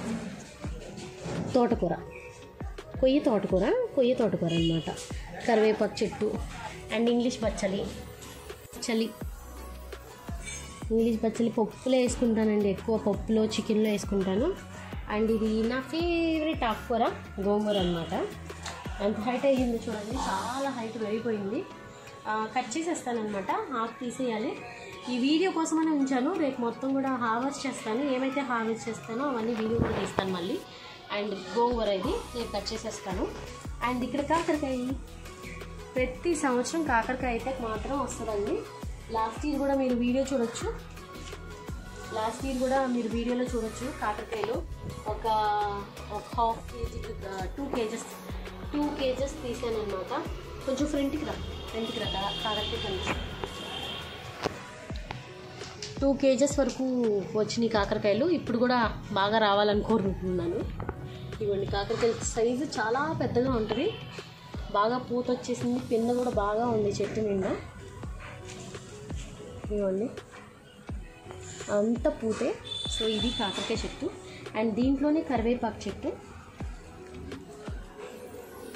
తోటకూర కొయ్యి తోటకూర కొయ్యి తోటకూర అనమాట కరివేపాకు చెట్టు అండ్ ఇంగ్లీష్ బచ్చలి చలి ఇంగ్లీష్ బచ్చలి పప్పులో వేసుకుంటానండి ఎక్కువ పప్పులో చికెన్లో వేసుకుంటాను అండ్ ఇది నా ఫేవరెట్ ఆకుకూర గోంగూర అనమాట ఎంత హైట్ అయ్యింది చూడండి చాలా హైట్ పెరిగిపోయింది ఆ, కట్ చేసేస్తానమాట ఆకు తీసేయాలి ఈ వీడియో కోసమనే ఉంచాను రేపు మొత్తం కూడా హార్వెస్ట్ చేస్తాను ఏమైతే హార్వెస్ట్ చేస్తానో అవన్నీ వీడియో కూడా తీస్తాను మళ్ళీ అండ్ గోంగూర ఇది రేపు కట్ చేసేస్తాను అండ్ ఇక్కడ కాకరకాయ ప్రతి సంవత్సరం కాకరకాయ అయితే మాత్రం వస్తుందండి లాస్ట్ ఇయర్ కూడా మీరు వీడియో చూడొచ్చు లాస్ట్ ఇయర్ కూడా మీరు వీడియోలో చూడొచ్చు కాకరకాయలు ఒక ఒక half KG two KGs two KGs తీసాను అనమాట కొంచెం ఫ్రంట్కి రా ఫ్రంట్కి రా కా- కాకరకాయ కొంచెం టూ కేజెస్ వరకు వచ్చినాయి కాకరకాయలు ఇప్పుడు కూడా బాగా రావాలని కోరుకుంటున్నాను ఇవ్వండి కాకరకాయల సైజు చాలా పెద్దగా ఉంటుంది బాగా పూత వచ్చేసింది పింద కూడా బాగా ఉంది చెట్టు నిండా ఇవ్వండి అంత పూతే సో ఇది కాకరకాయ చెట్టు అండ్ దీంట్లోనే కరివేపాకు చెట్టు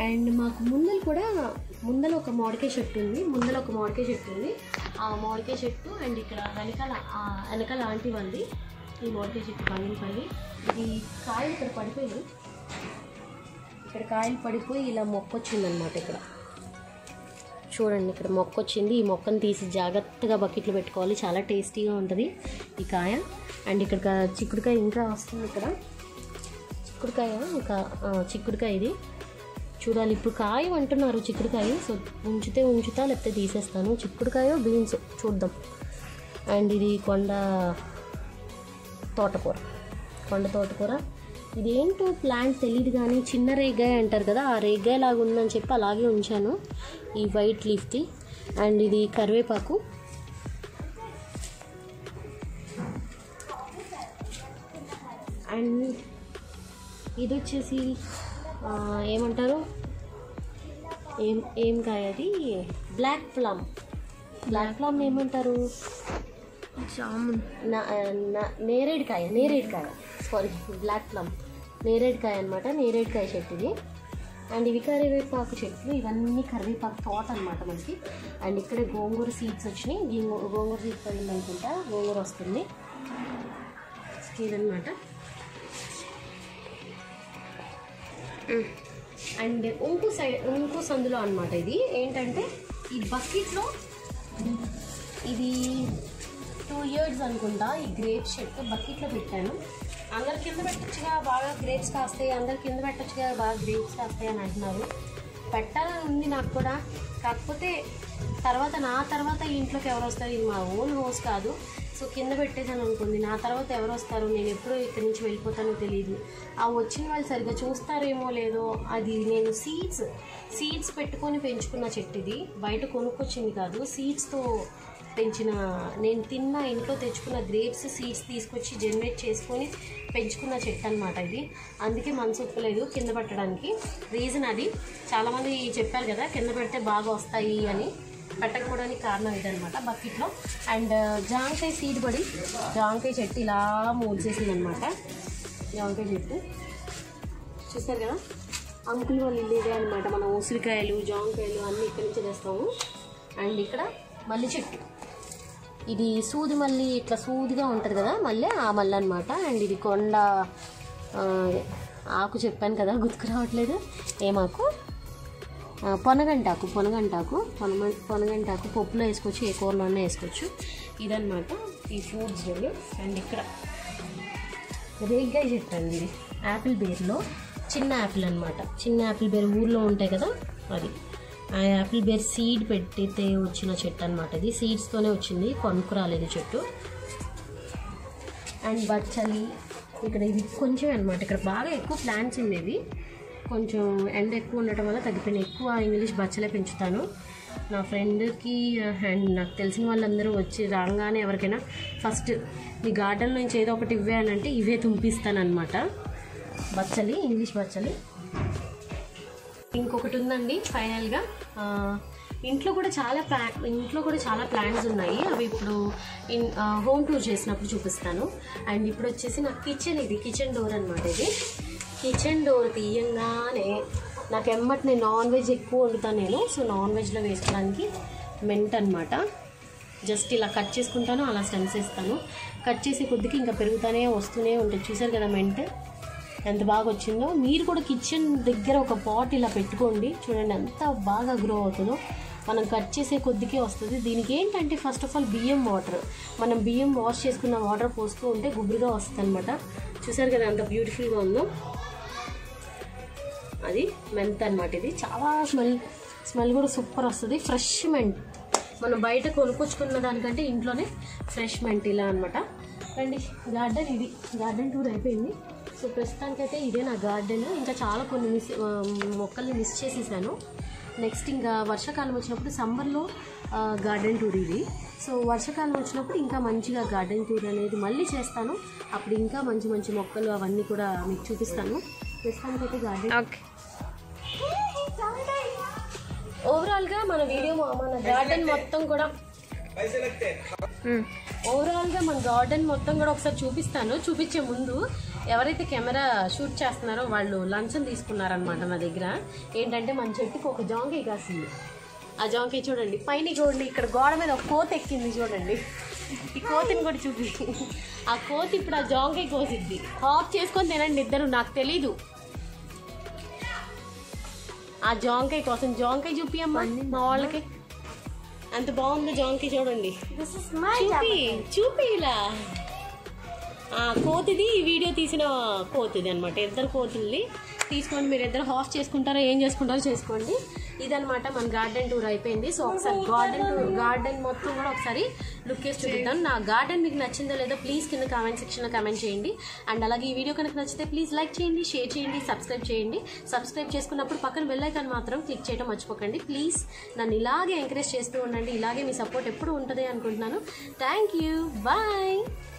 అండ్ మాకు ముందర కూడా ముందర ఒక మామిడికాయ చెట్టు ఉంది ముందర ఒక మామిడికాయ చెట్టు ఉంది ఆ మామిడికాయ చెట్టు అండ్ ఇక్కడ వెనకాల ఆ వెనకాల ఆంటీ వాళ్ళది ఈ మామిడికాయ చెట్టు బంగినపల్లి ఇది కాయలు ఇక్కడ పడిపోయి ఇక్కడ కాయలు పడిపోయి ఇలా మొక్క వచ్చిందనమాట ఇక్కడ చూడండి ఇక్కడ మొక్క వచ్చింది ఈ మొక్కను తీసి జాగ్రత్తగా బకెట్లో పెట్టుకోవాలి చాలా టేస్టీగా ఉంటుంది ఈ కాయ అండ్ ఇక్కడ కా- చిక్కుడుకాయ ఇంకా వస్తుంది ఇక్కడ చిక్కుడుకాయ ఇంకా ఆ, చిక్కుడుకాయ ఇది చూడాలి ఇప్పుడు కాయ అంటున్నారు చిక్కుడుకాయ సో ఉంచితే ఉంచుతా లేకపోతే తీసేస్తాను చిక్కుడుకాయ బీన్స్ చూద్దాం అండ్ ఇది కొండ తోటకూర కొండ తోటకూర ఇదేంటో ప్లాంట్ తెలియదు కానీ చిన్న రేగాయ అంటారు కదా ఆ రేగాయ లాగా ఉందని చెప్పి అలాగే ఉంచాను ఈ వైట్ లీఫ్ది అండ్ ఇది కరివేపాకు అండ్ ఇది వచ్చేసి ఆ, ఏమంటారు ఏం ఏం కాయ అది బ్లాక్ ప్లమ్ బ్లాక్ ప్లమ్ ఏమంటారు జామున్ నా- నా- నేరేడుకాయ నేరేడుకాయ సారీ బ్లాక్ ప్లమ్ నేరేడుకాయ అనమాట నేరేడుకాయ చెట్టు ఇది అండ్ ఇవి కరివేపాకు చెట్లు ఇవన్నీ కరివేపాకు తోట అనమాట మనకి అండ్ ఇక్కడే గోంగూర సీడ్స్ వచ్చినాయి ఈ గో- గోంగూర సీడ్స్ పడింది అనుకుంటా గోంగూర వస్తుంది ఇదనమాట అండ్ ఇంకో సైడ్ ఇంకో సందులో అనమాట ఇది ఏంటంటే ఈ బకెట్లో ఇది టూ ఇయర్స్ అనుకుంటా ఈ గ్రేప్స్ చెట్టు బకెట్లో పెట్టాను అందరి కింద పెట్టచ్చుగా బాగా గ్రేప్స్ కాస్తాయి అందరి కింద పెట్టచ్చుగా బాగా గ్రేప్స్ కాస్తాయి అని అంటున్నారు పెట్టాలని ఉంది నాకు కూడా కాకపోతే తర్వాత నా తర్వాత ఈ ఇంట్లోకి ఎవరు వస్తారు ఇది మా ఓన్ హౌస్ కాదు సో కింద పెట్టేసాను అనుకుంది నా తర్వాత ఎవరు వస్తారు నేను ఎప్పుడు ఇక్కడి నుంచి వెళ్ళిపోతానో తెలియదు ఆ వచ్చిన వాళ్ళు సరిగ్గా చూస్తారేమో లేదో అది నేను సీడ్స్ సీడ్స్ పెట్టుకొని పెంచుకున్న చెట్టు ఇది బయట కొనుక్కొచ్చింది కాదు సీడ్స్తో పెంచిన నేను తిన్న ఇంట్లో తెచ్చుకున్న గ్రేప్స్ సీడ్స్ తీసుకొచ్చి జనరేట్ చేసుకొని పెంచుకున్న చెట్టు అనమాట ఇది అందుకే మనసు ఒప్పలేదు కింద పెట్టడానికి రీజన్ అది చాలామంది చెప్పారు కదా కింద పెడితే బాగా వస్తాయి అని పెట్టకపోవడానికి కారణం ఇదనమాట బకెట్లో అండ్ జాంకాయ సీడ్ పడి జాంకాయ చెట్టు ఇలా మూల్చేసింది అనమాట జాంకాయ చెట్టు చూసారు కదా అంకుల్ వాళ్ళు ఇల్లు ఇదే అనమాట మనం ఉసిరికాయలు జాంకాయలు అన్నీ ఇక్కడి నుంచి తెస్తాము అండ్ ఇక్కడ మల్లి చెట్టు ఇది సూది మల్లి ఇట్లా సూదిగా ఉంటుంది కదా మళ్ళీ ఆ మల్లి అనమాట అండ్ ఇది కొండ ఆ, ఆకు చెప్పాను కదా గుర్తుకు రావట్లేదు ఏమాకు ఆ, పొనగంటాకు పొనగంటాకు పొనగ పొనగంటాకు పప్పులో వేసుకోవచ్చు ఏ కూరలోనే వేసుకోవచ్చు ఇదన్నమాట ఈ ఫ్రూట్స్ అండ్ ఇక్కడ రేగ్గాయ చెట్టు అండి ఇది యాపిల్ బేర్లో చిన్న యాపిల్ అనమాట చిన్న యాపిల్ బేర్ ఊర్లో ఉంటాయి కదా అది ఆ యాపిల్ బేర్ సీడ్ పెట్టితే వచ్చిన చెట్టు అనమాట ఇది సీడ్స్తోనే వచ్చింది కొనుక్కు రాలేదు చెట్టు అండ్ బచ్చలి ఇక్కడ ఇది కొంచెం అనమాట ఇక్కడ బాగా ఎక్కువ ప్లాంట్స్ ఉండేవి కొంచెం ఎండ ఎక్కువ ఉండటం వల్ల తగ్గిపోయినాయి ఎక్కువ ఇంగ్లీష్ బచ్చలే పెంచుతాను నా ఫ్రెండ్కి అండ్ నాకు తెలిసిన వాళ్ళందరూ వచ్చి రాగానే ఎవరికైనా ఫస్ట్ మీ గార్డెన్ నుంచి ఏదో ఒకటి ఇవ్వానంటే ఇవే తుంపిస్తానమాట బచ్చలి ఇంగ్లీష్ బచ్చలి ఇంకొకటి ఉందండి ఫైనల్గా ఆ, ఇంట్లో కూడా చాలా ప్లా ఇంట్లో కూడా చాలా ప్లాన్స్ ఉన్నాయి అవి ఇప్పుడు ఇన్ హోమ్ టూర్ చేసినప్పుడు చూపిస్తాను అండ్ ఇప్పుడు వచ్చేసి నా కిచెన్ ఇది కిచెన్ డోర్ అనమాట ఇది కిచెన్ డోర్ తీయంగానే నాకు ఎమ్మటి నేను నాన్ వెజ్ ఎక్కువ వండుతాను నేను సో నాన్ వెజ్లో వేసుకోవడానికి మెంట్ అనమాట జస్ట్ ఇలా కట్ చేసుకుంటాను అలా స్టెమ్స్ వేస్తాను కట్ చేసే కొద్దికి ఇంకా పెరుగుతూనే వస్తూనే ఉంటుంది చూసారు కదా మెంట్ ఎంత బాగా వచ్చిందో మీరు కూడా కిచెన్ దగ్గర ఒక పాట్ ఇలా పెట్టుకోండి చూడండి ఎంత బాగా గ్రో అవుతుందో మనం కట్ చేసే కొద్దికే వస్తుంది దీనికి ఏంటంటే ఫస్ట్ ఆఫ్ ఆల్ బియ్యం వాటర్ మనం బియ్యం వాష్ చేసుకున్న వాటర్ పోస్తూ ఉంటే గుబురుగా వస్తుంది అనమాట చూసారు కదా ఎంత బ్యూటిఫుల్గా ఉందో అది మెంత్ అనమాట ఇది చాలా స్మెల్ స్మెల్ కూడా సూపర్ వస్తుంది ఫ్రెష్ మెంట్ మనం బయట కొనుక్కొచ్చుకున్న దానికంటే ఇంట్లోనే ఫ్రెష్ మెంట్ ఇలా అనమాట రండి గార్డెన్ ఇది గార్డెన్ టూర్ అయిపోయింది సో ప్రస్తుతానికైతే ఇదే నా గార్డెన్ ఇంకా చాలా కొన్ని మిస్ ఆ, మొక్కల్ని మిస్ చేసేసాను నెక్స్ట్ ఇంకా వర్షాకాలం వచ్చినప్పుడు సమ్మర్లో గార్డెన్ టూర్ ఇది సో వర్షాకాలం వచ్చినప్పుడు ఇంకా మంచిగా గార్డెన్ టూర్ అనేది మళ్ళీ చేస్తాను అప్పుడు ఇంకా మంచి మంచి మొక్కలు అవన్నీ కూడా మీకు చూపిస్తాను ప్రస్తుతానికైతే గార్డెన్ ఓకే ఓవరాల్గా మన వీడియో మన గార్డెన్ మొత్తం కూడా ఓవరాల్గా మన గార్డెన్ మొత్తం కూడా ఒకసారి చూపిస్తాను చూపించే ముందు ఎవరైతే కెమెరా షూట్ చేస్తున్నారో వాళ్ళు లంచం తీసుకున్నారనమాట నా దగ్గర ఏంటంటే మన చెట్టుకు ఒక జాంకాయ కాసింది ఆ జాంకాయ చూడండి పైన చూడండి ఇక్కడ గోడ మీద ఒక కోత ఎక్కింది చూడండి ఈ కోతిని కూడా చూపి ఆ కోతి ఇప్పుడు ఆ జాంకాయ కోసిద్ది ఆఫ్ చేసుకొని తినండి ఇద్దరు నాకు తెలీదు ఆ జాంకాయ కోసం జాంకాయ చూపి అమ్మా మా వాళ్ళకి అంత బాగుందో జాంకాయ చూడండి దిస్ ఇస్ మై చూపి చూపి ఇలా ఆ కోతిది ఈ వీడియో తీసిన కోతిది అనమాట ఇద్దరు కోతుల్ని తీసుకోండి మీరు ఇద్దరు హాఫ్ చేసుకుంటారో ఏం చేసుకుంటారో చేసుకోండి ఇదనమాట మన గార్డెన్ టూర్ అయిపోయింది సో ఒకసారి గార్డెన్ టూర్ గార్డెన్ మొత్తం కూడా ఒకసారి లుక్ చేసి చూపిద్దాం నా గార్డెన్ మీకు నచ్చిందో లేదో ప్లీజ్ కింద కామెంట్ సెక్షన్లో కామెంట్ చేయండి అండ్ అలాగే ఈ వీడియో కనుక నచ్చితే ప్లీజ్ లైక్ చేయండి షేర్ చేయండి సబ్స్క్రైబ్ చేయండి సబ్స్క్రైబ్ చేసుకున్నప్పుడు పక్కన బెల్ ఐకాన్ మాత్రం క్లిక్ చేయడం మర్చిపోకండి ప్లీజ్ నన్ను ఇలాగే ఎంకరేజ్ చేస్తూ ఉండండి ఇలాగే మీ సపోర్ట్ ఎప్పుడు ఉంటుంది అనుకుంటున్నాను థ్యాంక్ యూ బాయ్